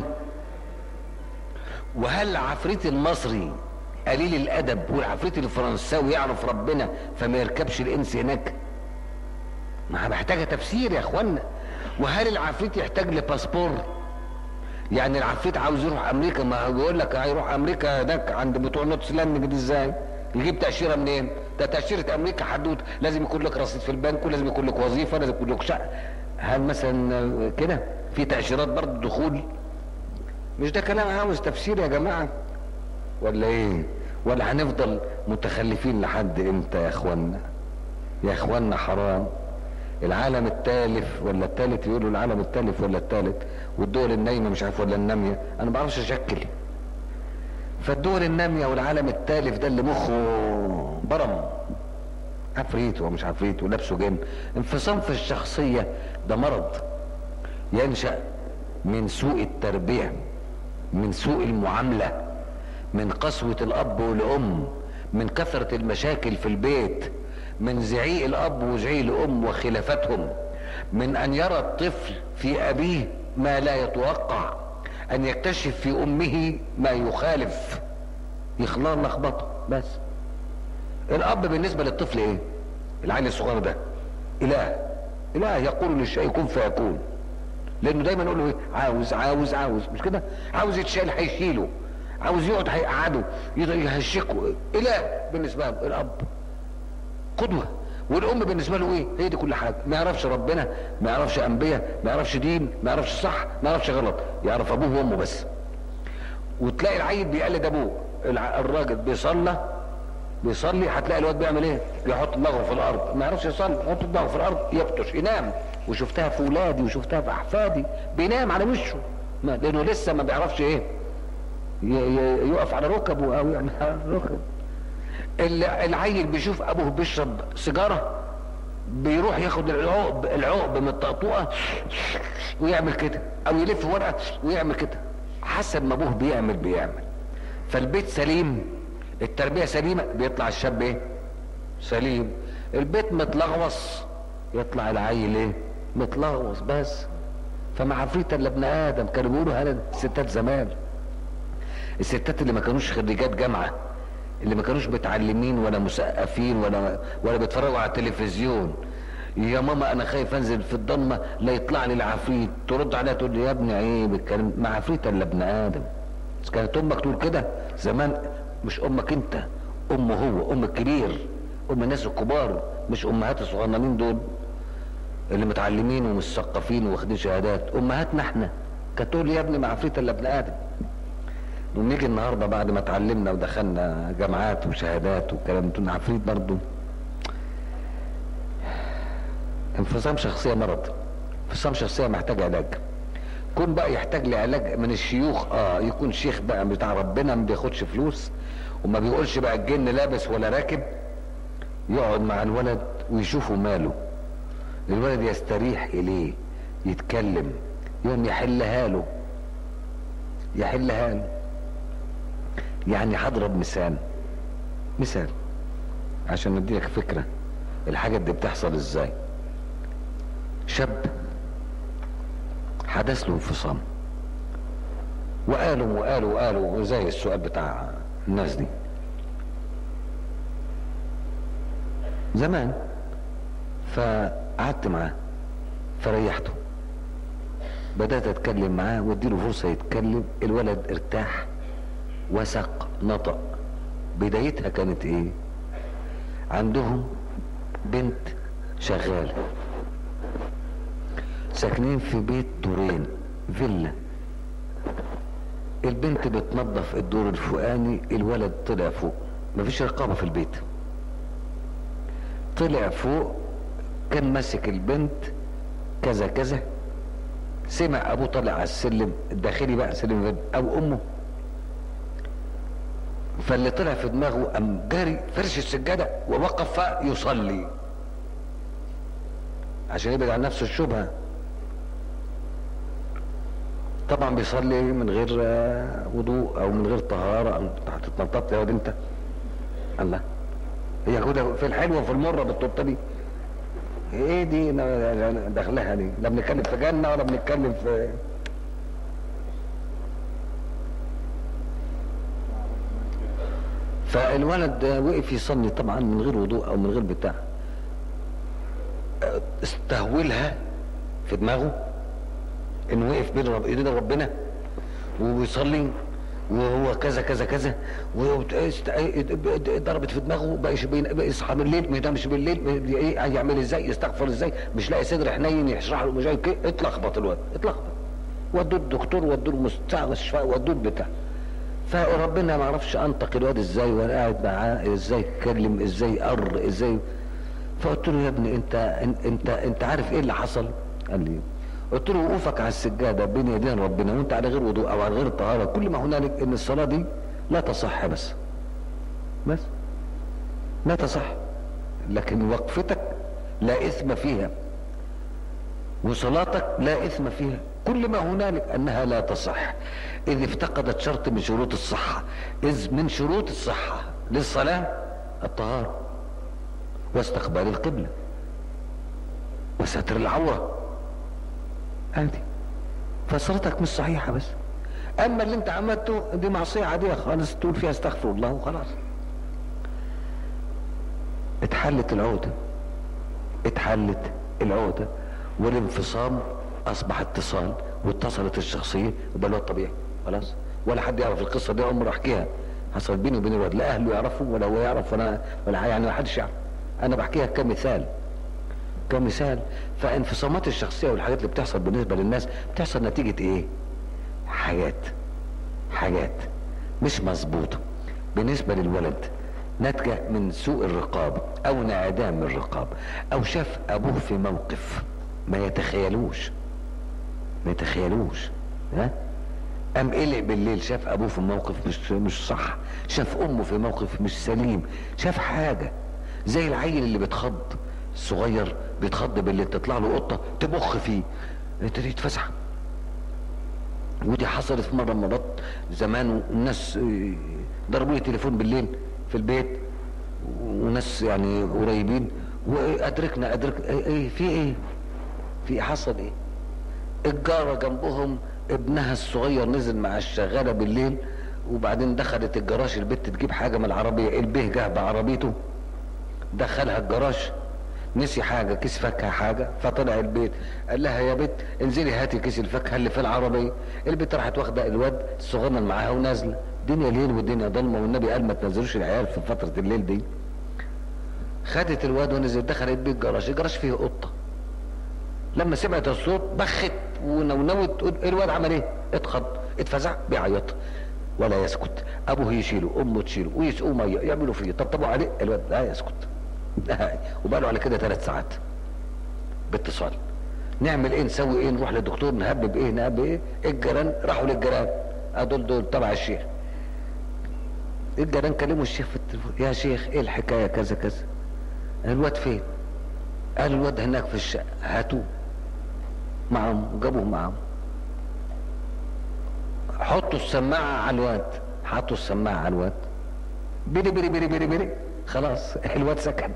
وهل العفريت المصري قليل الادب والعفريت الفرنساوي يعرف ربنا فما يركبش الانس هناك ما محتاجه تفسير يا اخوانا وهل العفريت يحتاج لباسبور يعني العفريت عاوز يروح امريكا ما هو بيقول لك هيروح امريكا هناك عند بتوع نوتسلاند دي ازاي يجيب تاشيره منين ده تاشيره امريكا حدود لازم يكون لك رصيد في البنك ولازم يكون لك وظيفه لازم يكون لك شقه هل مثلا كده في تاشيرات برضه دخول مش ده كلام عاوز تفسير يا جماعه ولا ايه ولا هنفضل متخلفين لحد امتى يا اخوانا يا اخوانا حرام العالم التالف ولا التالت يقولوا العالم التالف ولا التالت والدول النايمه مش عارف ولا الناميه انا ما بعرفش اشكل فالدول الناميه والعالم التالف ده اللي مخه برم عفريت ومش عفريت ولابسه جن انفصام في الشخصيه ده مرض ينشا من سوء التربيه من سوء المعامله من قسوه الاب والام من كثره المشاكل في البيت من زعيق الاب وزعيق الام وخلافتهم من ان يرى الطفل في ابيه ما لا يتوقع ان يكتشف في امه ما يخالف يخلق لخبطه بس الاب بالنسبه للطفل ايه العيل الصغير ده اله اله يقول للشيء كن فيكون لانه دايما يقول له ايه عاوز عاوز عاوز مش كده عاوز يتشال هيشيله عاوز يقعد هيقعده يهشكه اله بالنسبه له الاب قدوه والام بالنسبه له ايه هي دي كل حاجه ما يعرفش ربنا ما يعرفش انبياء ما يعرفش دين ما يعرفش صح ما يعرفش غلط يعرف ابوه وامه بس وتلاقي العيل بيقلد ابوه الع- الراجل بيصلى بيصلي هتلاقي الواد بيعمل ايه بيحط دماغه في الارض ما يعرفش يصلي يحط دماغه في الارض يبطش ينام وشفتها في ولادي وشفتها في احفادي بينام على وشه ما لانه لسه ما بيعرفش ايه ي- ي- يقف على ركبه او يعني على ركبه ال- العيل بيشوف ابوه بيشرب سيجاره بيروح ياخد العقب العقب من الطقطوقه ويعمل كده او يلف ورقه ويعمل كده حسب ما ابوه بيعمل بيعمل فالبيت سليم التربيه سليمه بيطلع الشاب ايه سليم البيت متلغوص يطلع العيل ايه متلغوص بس فما عفريت الا ابن ادم كانوا بيقولوا هذا الستات زمان الستات اللي ما كانوش خريجات جامعه اللي ما كانوش متعلمين ولا مثقفين ولا ولا بيتفرجوا على التلفزيون يا ماما انا خايف انزل في الضلمه لا يطلع لي العفريت ترد عليها تقول لي يا ابني عيب الكلام ما عفريت الا ابن ادم بس كانت امك تقول كده زمان مش امك انت ام هو ام الكبير ام الناس الكبار مش امهات الصغننين دول اللي متعلمين ومثقفين واخدين شهادات امهاتنا احنا كانت تقول لي يا ابني ما عفريت الا ابن ادم ونيجي النهارده بعد ما اتعلمنا ودخلنا جامعات وشهادات والكلام ده عفريت برضه انفصام شخصيه مرض انفصام شخصيه محتاج علاج كون بقى يحتاج لعلاج من الشيوخ اه يكون شيخ بقى بتاع ربنا ما بياخدش فلوس وما بيقولش بقى الجن لابس ولا راكب يقعد مع الولد ويشوفه ماله الولد يستريح اليه يتكلم يوم يحلها له يحلها له يعني هضرب مثال مثال عشان نديلك فكرة الحاجة دي بتحصل ازاي شاب حدث له انفصام وقالوا وقالوا وقالوا زي السؤال بتاع الناس دي زمان فقعدت معاه فريحته بدأت اتكلم معاه واديله فرصة يتكلم الولد ارتاح وثق نطق بدايتها كانت ايه عندهم بنت شغالة ساكنين في بيت دورين فيلا البنت بتنظف الدور الفوقاني الولد طلع فوق مفيش رقابة في البيت طلع فوق كان ماسك البنت كذا كذا سمع ابوه طالع على السلم الداخلي بقى سلم البيت او امه فاللي طلع في دماغه قام جاري فرش السجاده ووقف يصلي عشان يبعد عن نفسه الشبهه طبعا بيصلي من غير آه، وضوء او من غير طهاره او هتتنطط يا واد انت الله هي كده في الحلوه وفي المره بالطبطه دي ايه دي نا- داخلها دي لا بنتكلم في جنه ولا بنتكلم في فالولد وقف يصلي طبعا من غير وضوء او من غير بتاع استهولها في دماغه انه وقف بين رب- ايدين ربنا وبيصلي وهو كذا كذا كذا ضربت في دماغه بقى يش- بين- بقى يصحى بالليل ما ينامش بالليل ما ي- ايه هيعمل ازاي يستغفر ازاي مش لاقي صدر حنين يشرح له مش عارف ايه اتلخبط الواد اتلخبط ودوه الدكتور ودوه المستشفى ودوه بتاع فربنا ما عرفش انطق الواد ازاي وانا قاعد معاه ازاي اتكلم ازاي قر ازاي فقلت له يا ابني انت انت انت عارف ايه اللي حصل قال لي قلت له وقوفك على السجاده بين يدين ربنا وانت على غير وضوء او على غير طهاره كل ما هنالك ان الصلاه دي لا تصح بس بس لا تصح لكن وقفتك لا اثم فيها وصلاتك لا اثم فيها كل ما هنالك انها لا تصح اذ افتقدت شرط من شروط الصحه اذ من شروط الصحه للصلاه الطهاره واستقبال القبله وستر العوره عادي فصلتك مش صحيحه بس اما اللي انت عملته دي معصيه عاديه خالص تقول فيها استغفر الله وخلاص اتحلت العقده اتحلت العقده والانفصام اصبح اتصال واتصلت الشخصيه وده اللي هو الطبيعي خلاص ولا حد يعرف القصه دي عمره احكيها حصلت بيني وبين الواد لا اهله يعرفوا ولا هو يعرف ولا ولا يعني ما حدش يعرف انا بحكيها كمثال كمثال فانفصامات الشخصيه والحاجات اللي بتحصل بالنسبه للناس بتحصل نتيجه ايه حاجات حاجات مش مظبوطه بالنسبه للولد ناتجه من سوء الرقابه او انعدام الرقابه او شاف ابوه في موقف ما يتخيلوش ما يتخيلوش ها قام قلق بالليل شاف ابوه في موقف مش مش صح شاف امه في موقف مش سليم شاف حاجه زي العيل اللي بيتخض الصغير بيتخض بالليل تطلع له قطه تبخ فيه انت دي تفزع ودي حصلت في مره من المرات زمان والناس ضربوا لي تليفون بالليل في البيت وناس يعني قريبين وادركنا ادرك ايه, ايه في ايه في حصل ايه الجاره جنبهم ابنها الصغير نزل مع الشغاله بالليل وبعدين دخلت الجراج البت تجيب حاجه من العربيه البيه جه بعربيته دخلها الجراج نسي حاجه كيس فاكهه حاجه فطلع البيت قال لها يا بت انزلي هاتي كيس الفاكهه اللي في العربيه البت راحت واخده الواد الصغنن معاها ونازله دنيا ليل والدنيا ضلمه والنبي قال ما تنزلوش العيال في فتره الليل دي خدت الواد ونزل دخلت بيه الجراج الجراج فيه قطه لما سمعت الصوت بخت ونونوت الواد عمل ايه اتخض اتفزع بيعيط ولا يسكت ابوه يشيله امه تشيله ويسقوا ميه يعملوا فيه طبطبوا عليه الواد لا يسكت وبقى له على كده ثلاث ساعات باتصال نعمل ايه نسوي ايه نروح للدكتور نهبب ايه نهبب ايه الجيران راحوا للجيران دول دول تبع الشيخ الجيران كلموا الشيخ في التليفون يا شيخ ايه الحكايه كذا كذا الواد فين قال الواد هناك في الشقه هاتوه معهم وجابوه معهم حطوا السماعه على الواد حطوا السماعه على الواد بيري بيري بيري بيري بيري خلاص الواد سكت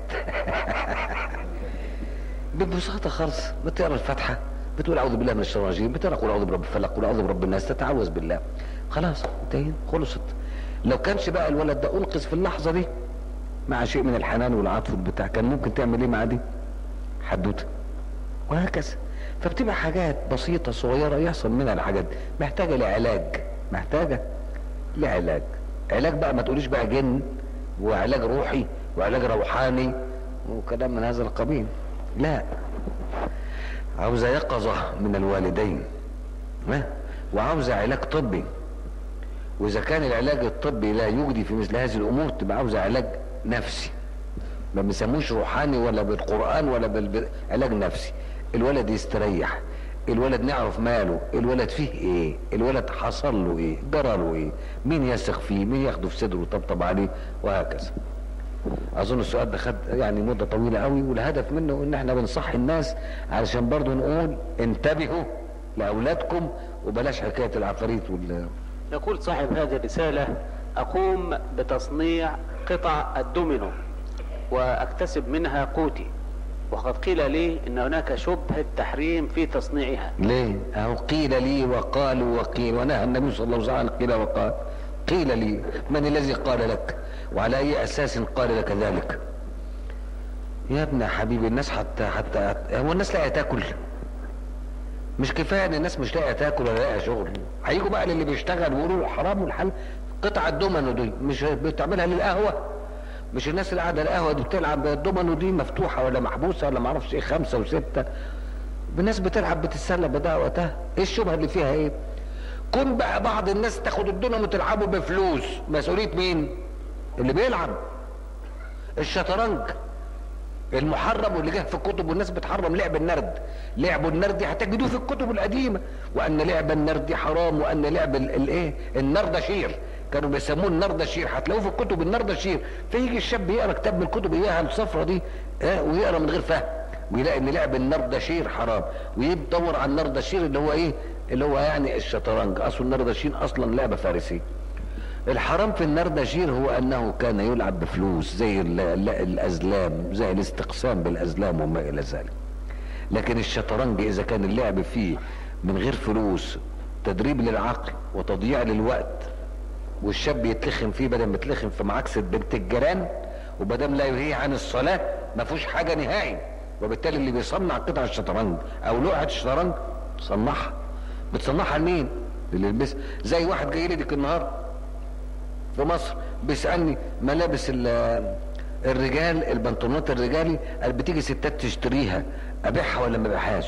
ببساطة خالص بتقرا الفاتحة بتقول أعوذ بالله من الشيطان الرجيم بتقرا قول أعوذ برب الفلق قول أعوذ برب الناس تتعوذ بالله خلاص انتهينا خلصت لو كانش بقى الولد ده أنقذ في اللحظة دي مع شيء من الحنان والعطف والبتاع كان ممكن تعمل ايه مع دي حدوته وهكذا فبتبقى حاجات بسيطة صغيرة يحصل منها الحاجات دي محتاجة لعلاج محتاجة لعلاج علاج بقى ما تقوليش بقى جن وعلاج روحي وعلاج روحاني وكلام من هذا القبيل لا عاوزة يقظة من الوالدين ما وعاوزة علاج طبي وإذا كان العلاج الطبي لا يجدي في مثل هذه الأمور تبقى عاوزة علاج نفسي ما بنسموش روحاني ولا بالقرآن ولا بالعلاج نفسي الولد يستريح الولد نعرف ماله الولد فيه ايه الولد حصل له ايه جرى له ايه مين يثق فيه مين ياخده في صدره ويطبطب عليه وهكذا اظن السؤال ده خد يعني مده طويله قوي والهدف منه ان احنا بنصحي الناس علشان برضو نقول انتبهوا لاولادكم وبلاش حكايه العفاريت وال يقول صاحب هذه الرسالة أقوم بتصنيع قطع الدومينو وأكتسب منها قوتي وقد قيل لي ان هناك شبهة تحريم في تصنيعها ليه اهو قيل لي وقالوا وقيل ونهى النبي صلى الله عليه وسلم عن قيل وقال قيل لي من الذي قال لك وعلى اي اساس قال لك ذلك يا ابن حبيبي الناس حتى حتى هو الناس لاقيه تاكل مش كفايه ان الناس مش لاقيه تاكل ولا لاقيه شغل هيجوا بقى للي بيشتغل ويقولوا له حرام والحل قطع الدومينو دي مش بتعملها للقهوه مش الناس اللي قاعده القهوه دي بتلعب الدومينو دي مفتوحه ولا محبوسه ولا معرفش ايه خمسه وسته الناس بتلعب بتتسلى بضيع وقتها ايه الشبهه اللي فيها ايه كون بقى بعض الناس تاخد الدنيا وتلعبوا بفلوس مسؤوليه مين اللي بيلعب الشطرنج المحرم واللي جه في الكتب والناس بتحرم لعب النرد لعب النرد هتجدوه في الكتب القديمه وان لعب النرد حرام وان لعب الايه النردشير كانوا بيسموه النردشير هتلاقوه في الكتب النردشير فيجي الشاب يقرا كتاب من الكتب اياها الصفرة دي اه ويقرا من غير فهم ويلاقي ان لعب النردشير حرام ويدور على النردشير اللي هو ايه اللي هو يعني الشطرنج اصل النردشير اصلا لعبه فارسيه الحرام في النردشير هو انه كان يلعب بفلوس زي ال- ال- الازلام زي الاستقسام بالازلام وما الى ذلك لكن الشطرنج اذا كان اللعب فيه من غير فلوس تدريب للعقل وتضييع للوقت والشاب يتلخم فيه بدل ما يتلخم في معاكسة بنت الجيران وبدل لا يلهيه عن الصلاة ما فيهوش حاجة نهائي وبالتالي اللي بيصنع قطع الشطرنج او لوحة الشطرنج صنعها بتصنعها لمين؟ اللي يلبسها زي واحد جاي لي ديك النهار في مصر بيسالني ملابس ال- الرجال البنطلونات الرجالي قال بتيجي ستات تشتريها ابيعها ولا ما ابيعهاش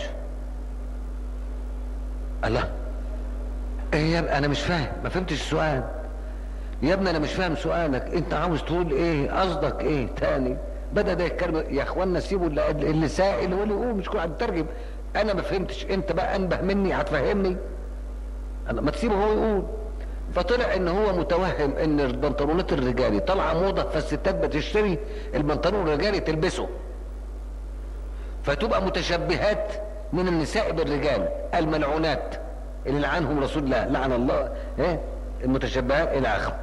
الله ايه يا ابني انا مش فاهم ما فهمتش السؤال يا ابني انا مش فاهم سؤالك انت عاوز تقول ايه قصدك ايه تاني بدا ده يتكلم يا اخوانا سيبوا اللي, اللي سائل هو اللي يقول مش كل واحد يترجم انا ما فهمتش انت بقى انبه مني هتفهمني انا ما تسيبه هو يقول فطلع ان هو متوهم ان البنطلونات الرجالي طالعه موضه فالستات بتشتري البنطلون الرجالي تلبسه فتبقى متشبهات من النساء بالرجال الملعونات اللي لعنهم رسول الله لعن الله ايه المتشبهات الى اخره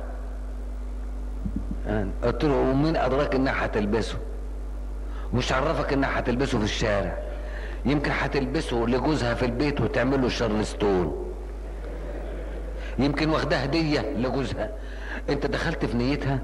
يعني قلت له ومين ادراك انها هتلبسه مش عرفك انها هتلبسه في الشارع يمكن هتلبسه لجوزها في البيت وتعمل له شارلستون يمكن واخدها هديه لجوزها انت دخلت في نيتها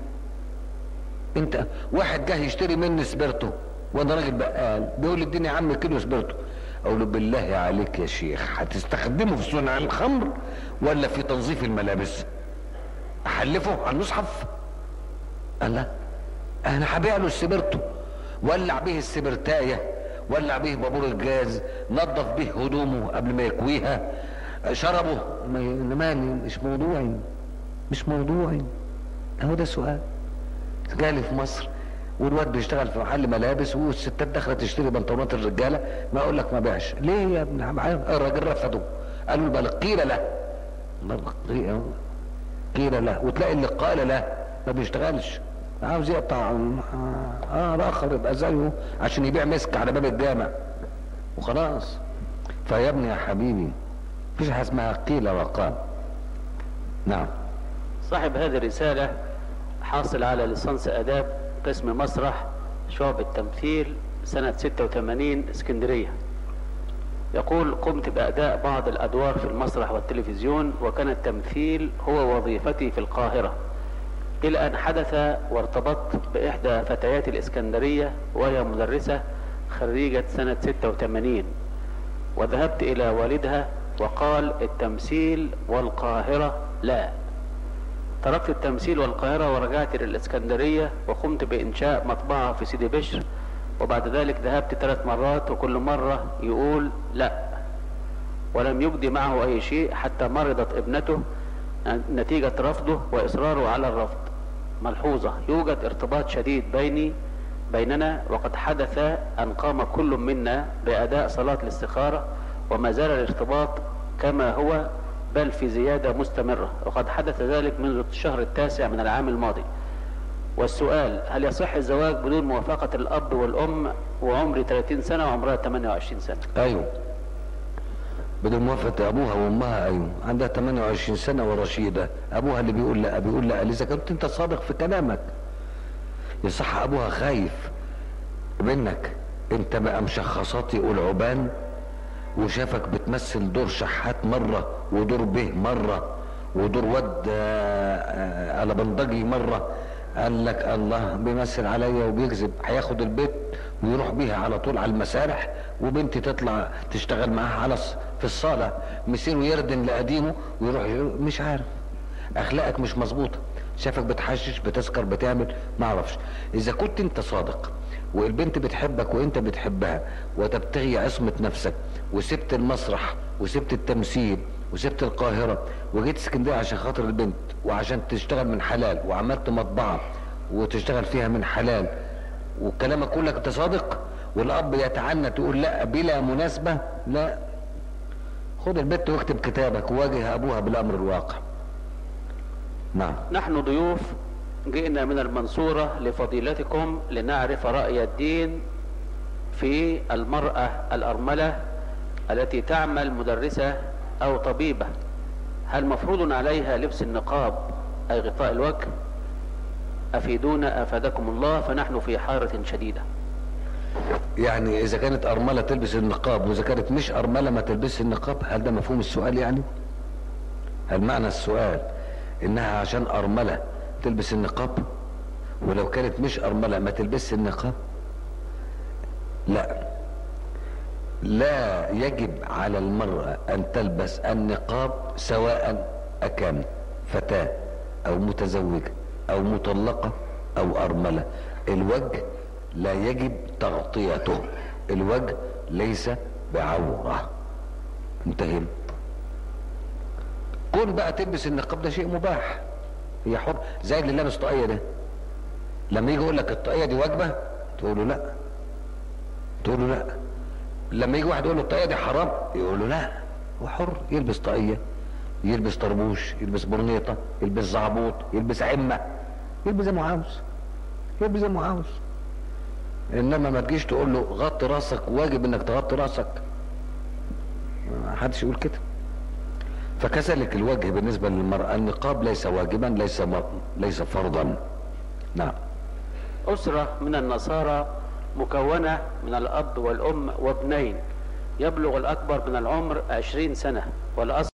انت واحد جه يشتري مني سبرتو وانا راجل بقال بيقول لي اديني يا عم كيلو سبرتو اقول له بالله عليك يا شيخ هتستخدمه في صنع الخمر ولا في تنظيف الملابس احلفه على المصحف قال لا انا هبيع له السبرتو ولع به السبرتايه ولع به بابور الجاز نظف به هدومه قبل ما يكويها شربه ما ي- أنا مالي مش موضوعي مش موضوعي اهو ده سؤال جالي في مصر والواد بيشتغل في محل ملابس والستات داخله تشتري بنطلونات الرجاله ما اقول لك ما بيعش ليه يا ابن عم الراجل رفضه قالوا له بل قيل له قيل- قيل له وتلاقي اللي قال له ما بيشتغلش عاوز يقطع اه, آه الاخر يبقى زيه عشان يبيع مسك على باب الجامع وخلاص فيا ابني يا حبيبي مفيش حاجه اسمها قيل وقال نعم صاحب هذه الرسالة حاصل على ليسانس آداب قسم مسرح شعب التمثيل سنة 86 اسكندرية يقول قمت بأداء بعض الأدوار في المسرح والتلفزيون وكان التمثيل هو وظيفتي في القاهرة إلى أن حدث وارتبطت بإحدى فتيات الإسكندرية وهي مدرسة خريجة سنة 86 وذهبت إلى والدها وقال التمثيل والقاهرة لا تركت التمثيل والقاهرة ورجعت للإسكندرية وقمت بإنشاء مطبعة في سيدي بشر وبعد ذلك ذهبت ثلاث مرات وكل مرة يقول لا ولم يبدي معه أي شيء حتى مرضت ابنته نتيجة رفضه وإصراره على الرفض ملحوظة يوجد ارتباط شديد بيني بيننا وقد حدث أن قام كل منا بأداء صلاة الاستخارة وما زال الارتباط كما هو بل في زيادة مستمرة وقد حدث ذلك منذ الشهر التاسع من العام الماضي والسؤال هل يصح الزواج بدون موافقة الأب والأم وعمري 30 سنة وعمرها 28 سنة ايوه بدون موافقة ابوها وامها ايوه عندها 28 سنة ورشيدة ابوها اللي بيقول لا بيقول لا اذا كنت انت صادق في كلامك يصح ابوها خايف منك انت بقى مشخصاتي والعبان وشافك بتمثل دور شحات مرة ودور به مرة ودور ود آه، آه، على بندجي مرة قال لك الله بيمثل عليا وبيكذب هياخد البيت ويروح بيها على طول على المسارح وبنتي تطلع تشتغل معاها على الص- في الصالة مسير ويردن لقديمه ويروح يقول- مش عارف اخلاقك مش مظبوطه شافك بتحشش بتسكر بتعمل ما اعرفش اذا كنت انت صادق والبنت بتحبك وانت بتحبها وتبتغي عصمة نفسك وسبت المسرح وسبت التمثيل وسبت القاهرة وجيت اسكندريه عشان خاطر البنت وعشان تشتغل من حلال وعملت مطبعه وتشتغل فيها من حلال وكلامك كلك انت صادق والاب يتعنى تقول لا بلا مناسبه لا خد البنت واكتب كتابك وواجه ابوها بالامر الواقع نعم نحن ضيوف جئنا من المنصورة لفضيلتكم لنعرف رأي الدين في المرأة الأرملة التي تعمل مدرسة أو طبيبة هل مفروض عليها لبس النقاب أي غطاء الوجه أفيدونا أفادكم الله فنحن في حارة شديدة يعني اذا كانت ارمله تلبس النقاب واذا كانت مش ارمله ما تلبسش النقاب هل ده مفهوم السؤال يعني هل معنى السؤال انها عشان ارمله تلبس النقاب ولو كانت مش ارمله ما تلبسش النقاب لا لا يجب على المرأة أن تلبس النقاب سواء أكان فتاة أو متزوجة أو مطلقة أو أرملة الوجه لا يجب تغطيته الوجه ليس بعورة انتهينا كون بقى تلبس النقاب ده شيء مباح هي حر زي اللي لابس طاقية ده لما يجي يقول لك الطاقية دي واجبة تقول له لا تقول له لا لما يجي واحد يقول له الطاقية دي حرام يقول له لا هو حر يلبس طاقية يلبس طربوش يلبس برنيطة يلبس زعبوط يلبس عمة يلبس زي ما عاوز يلبس زي ما عاوز انما ما تجيش تقول له غطي راسك واجب انك تغطي راسك ما حدش يقول كده فكذلك الوجه بالنسبة للمرأة النقاب ليس واجبا ليس مر... ليس فرضا نعم أسرة من النصارى مكونة من الأب والأم وابنين يبلغ الأكبر من العمر عشرين سنة والأصغر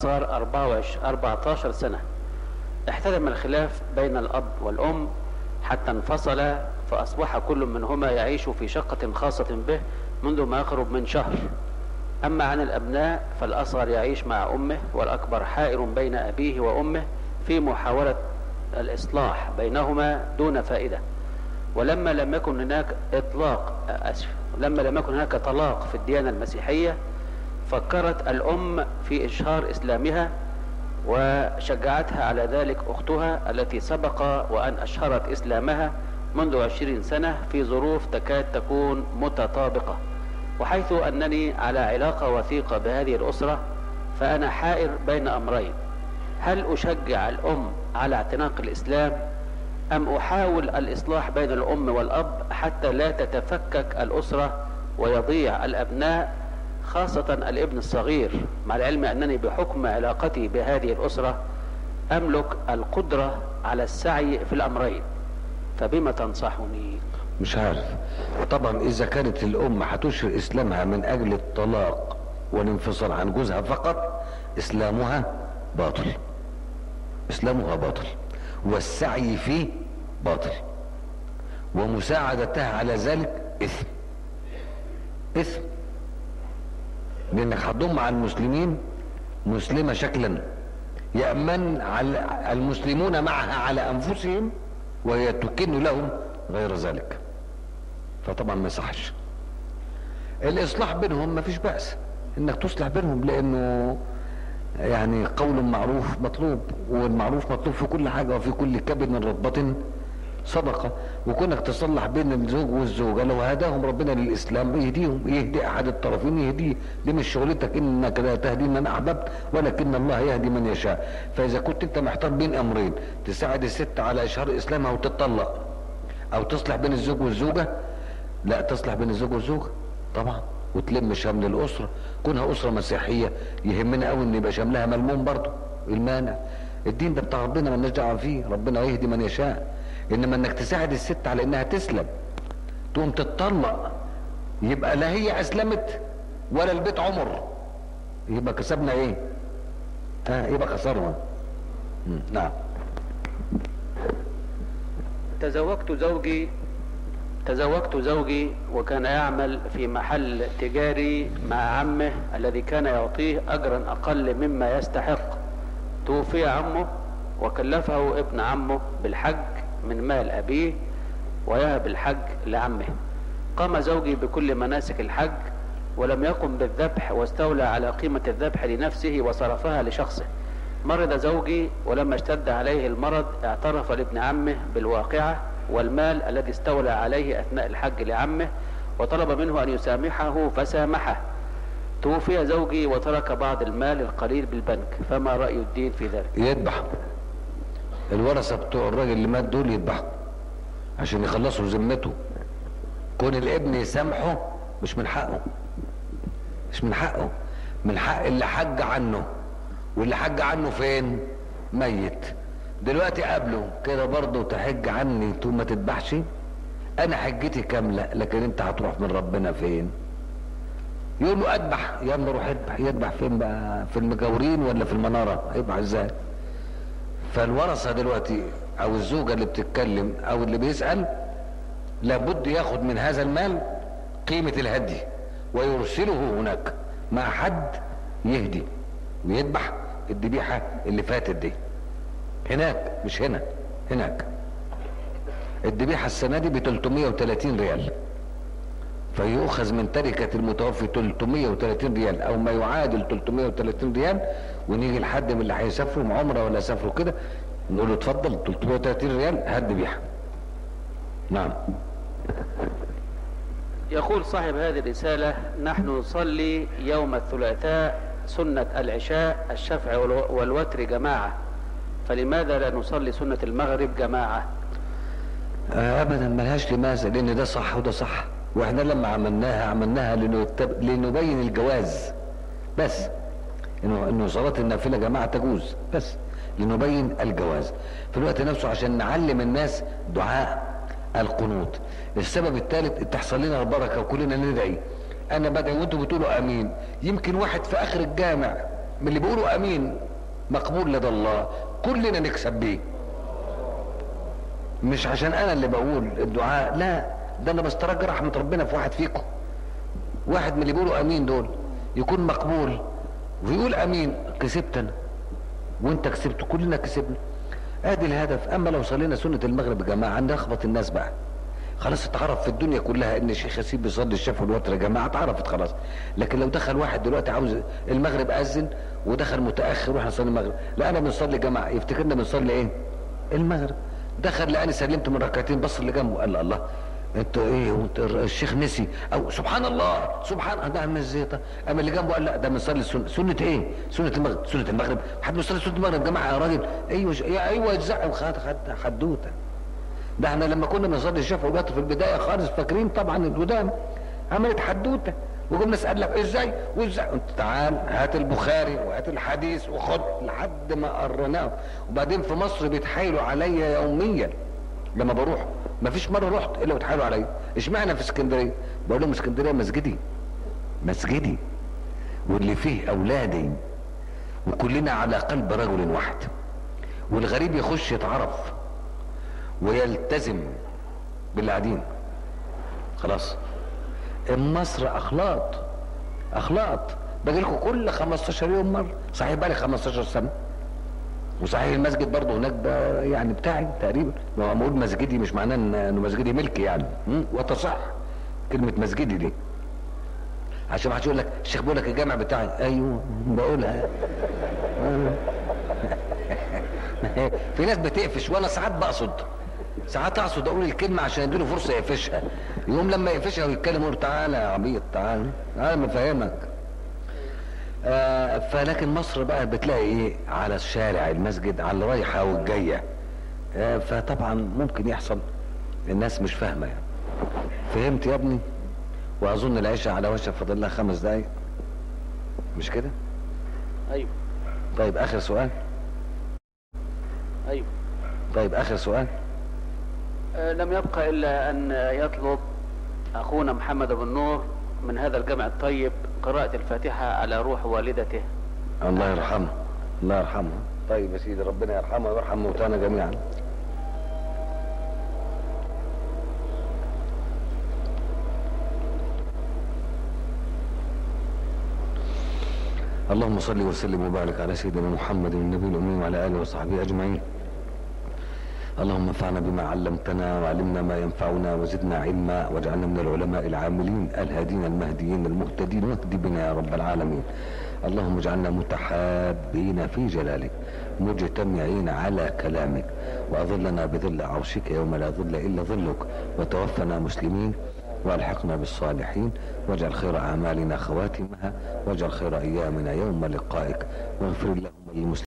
14 سنة احتدم الخلاف بين الأب والأم حتى انفصل فأصبح كل منهما يعيش في شقة خاصة به منذ ما يقرب من شهر أما عن الأبناء فالأصغر يعيش مع أمه والأكبر حائر بين أبيه وأمه في محاولة الإصلاح بينهما دون فائدة ولما لم يكن هناك إطلاق أسف لما لم يكن هناك طلاق في الديانة المسيحية فكرت الأم في إشهار إسلامها وشجعتها على ذلك أختها التي سبق وأن أشهرت إسلامها منذ عشرين سنة في ظروف تكاد تكون متطابقة وحيث أنني على علاقة وثيقة بهذه الأسرة فأنا حائر بين أمرين هل أشجع الأم على اعتناق الإسلام أم أحاول الإصلاح بين الأم والأب حتى لا تتفكك الأسرة ويضيع الأبناء خاصة الابن الصغير مع العلم أنني بحكم علاقتي بهذه الأسرة أملك القدرة على السعي في الأمرين فبما تنصحني مش عارف طبعا اذا كانت الام هتشهر اسلامها من اجل الطلاق والانفصال عن جوزها فقط اسلامها باطل اسلامها باطل والسعي فيه باطل ومساعدتها على ذلك اثم اثم لانك هتضم على المسلمين مسلمة شكلا يأمن على المسلمون معها على انفسهم وهي تكن لهم غير ذلك فطبعا ما يصحش الاصلاح بينهم ما فيش بأس انك تصلح بينهم لانه يعني قول معروف مطلوب والمعروف مطلوب في كل حاجة وفي كل كبد رطبة صدقة وكونك تصلح بين الزوج والزوجة لو هداهم ربنا للإسلام يهديهم يهدي أحد الطرفين يهديه دي مش شغلتك إنك لا تهدي من أحببت ولكن الله يهدي من يشاء فإذا كنت أنت محتار بين أمرين تساعد الست على إشهار إسلامها وتطلق أو تصلح بين الزوج والزوجة لا تصلح بين الزوج والزوجة طبعا وتلم شمل الأسرة كونها أسرة مسيحية يهمنا قوي إن يبقى شملها ملموم برضه المانع الدين ده بتاع ربنا مالناش دعوه فيه ربنا يهدي من يشاء انما انك تساعد الست على انها تسلم تقوم تتطلق يبقى لا هي اسلمت ولا البيت عمر يبقى كسبنا ايه ها يبقى خسرنا مم، نعم تزوجت زوجي تزوجت زوجي وكان يعمل في محل تجاري مع عمه الذي كان يعطيه اجرا اقل مما يستحق توفي عمه وكلفه ابن عمه بالحج من مال ابيه ويهب الحج لعمه قام زوجي بكل مناسك الحج ولم يقم بالذبح واستولى على قيمة الذبح لنفسه وصرفها لشخصه مرض زوجي ولما اشتد عليه المرض اعترف لابن عمه بالواقعة والمال الذي استولى عليه أثناء الحج لعمه وطلب منه أن يسامحه فسامحه توفي زوجي وترك بعض المال القليل بالبنك فما رأي الدين في ذلك يذبح الورثة بتوع الراجل اللي مات دول يذبحوا عشان يخلصوا ذمته كون الابن يسامحه مش من حقه مش من حقه من حق اللي حج عنه واللي حج عنه فين ميت دلوقتي قابله كده برضه تحج عني تقوم ما تذبحش انا حجتي كامله لكن انت هتروح من ربنا فين يقول له اذبح يلا روح اذبح يذبح فين بقى في المجاورين ولا في المناره هيذبح ازاي فالورثه دلوقتي او الزوجه اللي بتتكلم او اللي بيسال لابد ياخد من هذا المال قيمه الهدي ويرسله هناك مع حد يهدي ويذبح الذبيحه اللي فاتت دي هناك مش هنا هناك الذبيحه السنه دي ب 330 ريال فيؤخذ من تركة المتوفي 330 ريال او ما يعادل 330 ريال ونيجي لحد من اللي هيسافروا عمره ولا سافروا كده نقول له اتفضل 330 ريال هات ذبيحه نعم يقول صاحب هذه الرسالة نحن نصلي يوم الثلاثاء سنة العشاء الشفع والو- والوتر جماعة فلماذا لا نصلي سنة المغرب جماعة آه ابدا ملهاش لماذا لان ده صح وده صح واحنا لما عملناها عملناها لنتب... لنبين الجواز بس انه انه صلاه النافله جماعه تجوز بس لنبين الجواز في الوقت نفسه عشان نعلم الناس دعاء القنوت السبب الثالث تحصل لنا البركه وكلنا ندعي انا بدعي وانتم بتقولوا امين يمكن واحد في اخر الجامع من اللي بيقولوا امين مقبول لدى الله كلنا نكسب بيه مش عشان انا اللي بقول الدعاء لا ده انا بسترجى رحمه ربنا في واحد فيكم واحد من اللي بيقولوا امين دول يكون مقبول ويقول امين كسبت انا وانت كسبت كلنا كسبنا ادي الهدف اما لو صلينا سنه المغرب يا جماعه نخبط الناس بقى خلاص اتعرف في الدنيا كلها ان الشيخ ياسين بيصلي الشفع والوتر يا جماعه اتعرفت خلاص لكن لو دخل واحد دلوقتي عاوز المغرب اذن ودخل متاخر واحنا نصلي المغرب لا انا بنصلي جماعه يفتكرنا بنصلي ايه المغرب دخل لقاني سلمت من ركعتين بص اللي جنبه قال الله انت ايه وانت الشيخ نسي او سبحان الله سبحان الله ده عم زيطه اما اللي جنبه قال لا ده بنصلي السنه سنه ايه سنه المغرب سنه المغرب حد بيصلي سنه المغرب يا جماعه يا راجل ايوه ش- يا ايوه اتزعم خد خد حدوته ده احنا لما كنا بنصلي الشفع والوتر في البدايه خالص فاكرين طبعا القدام عملت حدوته وقمنا نسال لك ازاي وازاي قلت تعال هات البخاري وهات الحديث وخد لحد ما قرناه وبعدين في مصر بيتحايلوا عليا يوميا لما بروح ما فيش مره رحت الا وتحايلوا عليا اشمعنى في اسكندريه بقول لهم اسكندريه مسجدي مسجدي واللي فيه اولادي وكلنا على قلب رجل واحد والغريب يخش يتعرف ويلتزم باللي قاعدين خلاص مصر اخلاط اخلاط باجي لكم كل 15 يوم مره صحيح بقى لي 15 سنه وصحيح المسجد برضه هناك ده يعني بتاعي تقريبا لما اقول مسجدي مش معناه إن- انه مسجدي ملكي يعني م? وتصح كلمه مسجدي دي عشان ما حدش يقول لك الشيخ بيقول لك الجامع بتاعي ايوه بقولها في ناس بتقفش وانا ساعات بقصد ساعات اقصد اقول الكلمه عشان اديله فرصه يقفشها يقوم لما يقفشها ويتكلم يقول تعالى يا عبيط تعالى انا مفهمك آه فلكن مصر بقى بتلاقي ايه على الشارع المسجد على الرايحه والجايه آه فطبعا ممكن يحصل الناس مش فاهمه يعني فهمت يا ابني واظن العشاء على وشك فاضل لها خمس دقايق مش كده ايوه طيب اخر سؤال ايوه طيب اخر سؤال آه، لم يبقى الا ان يطلب اخونا محمد بن نور من هذا الجمع الطيب قراءة الفاتحة على روح والدته الله يرحمه الله يرحمه طيب يا سيدي ربنا يرحمه ويرحم موتانا جميعا اللهم صل وسلم وبارك على سيدنا محمد النبي الامي وعلى اله وصحبه اجمعين اللهم انفعنا بما علمتنا وعلمنا ما ينفعنا وزدنا علما واجعلنا من العلماء العاملين الهادين المهديين المهتدين واهد بنا يا رب العالمين اللهم اجعلنا متحابين في جلالك مجتمعين على كلامك واظلنا بظل عرشك يوم لا ظل الا ظلك وتوفنا مسلمين والحقنا بالصالحين واجعل خير اعمالنا خواتمها واجعل خير ايامنا يوم لقائك واغفر اللهم للمسلمين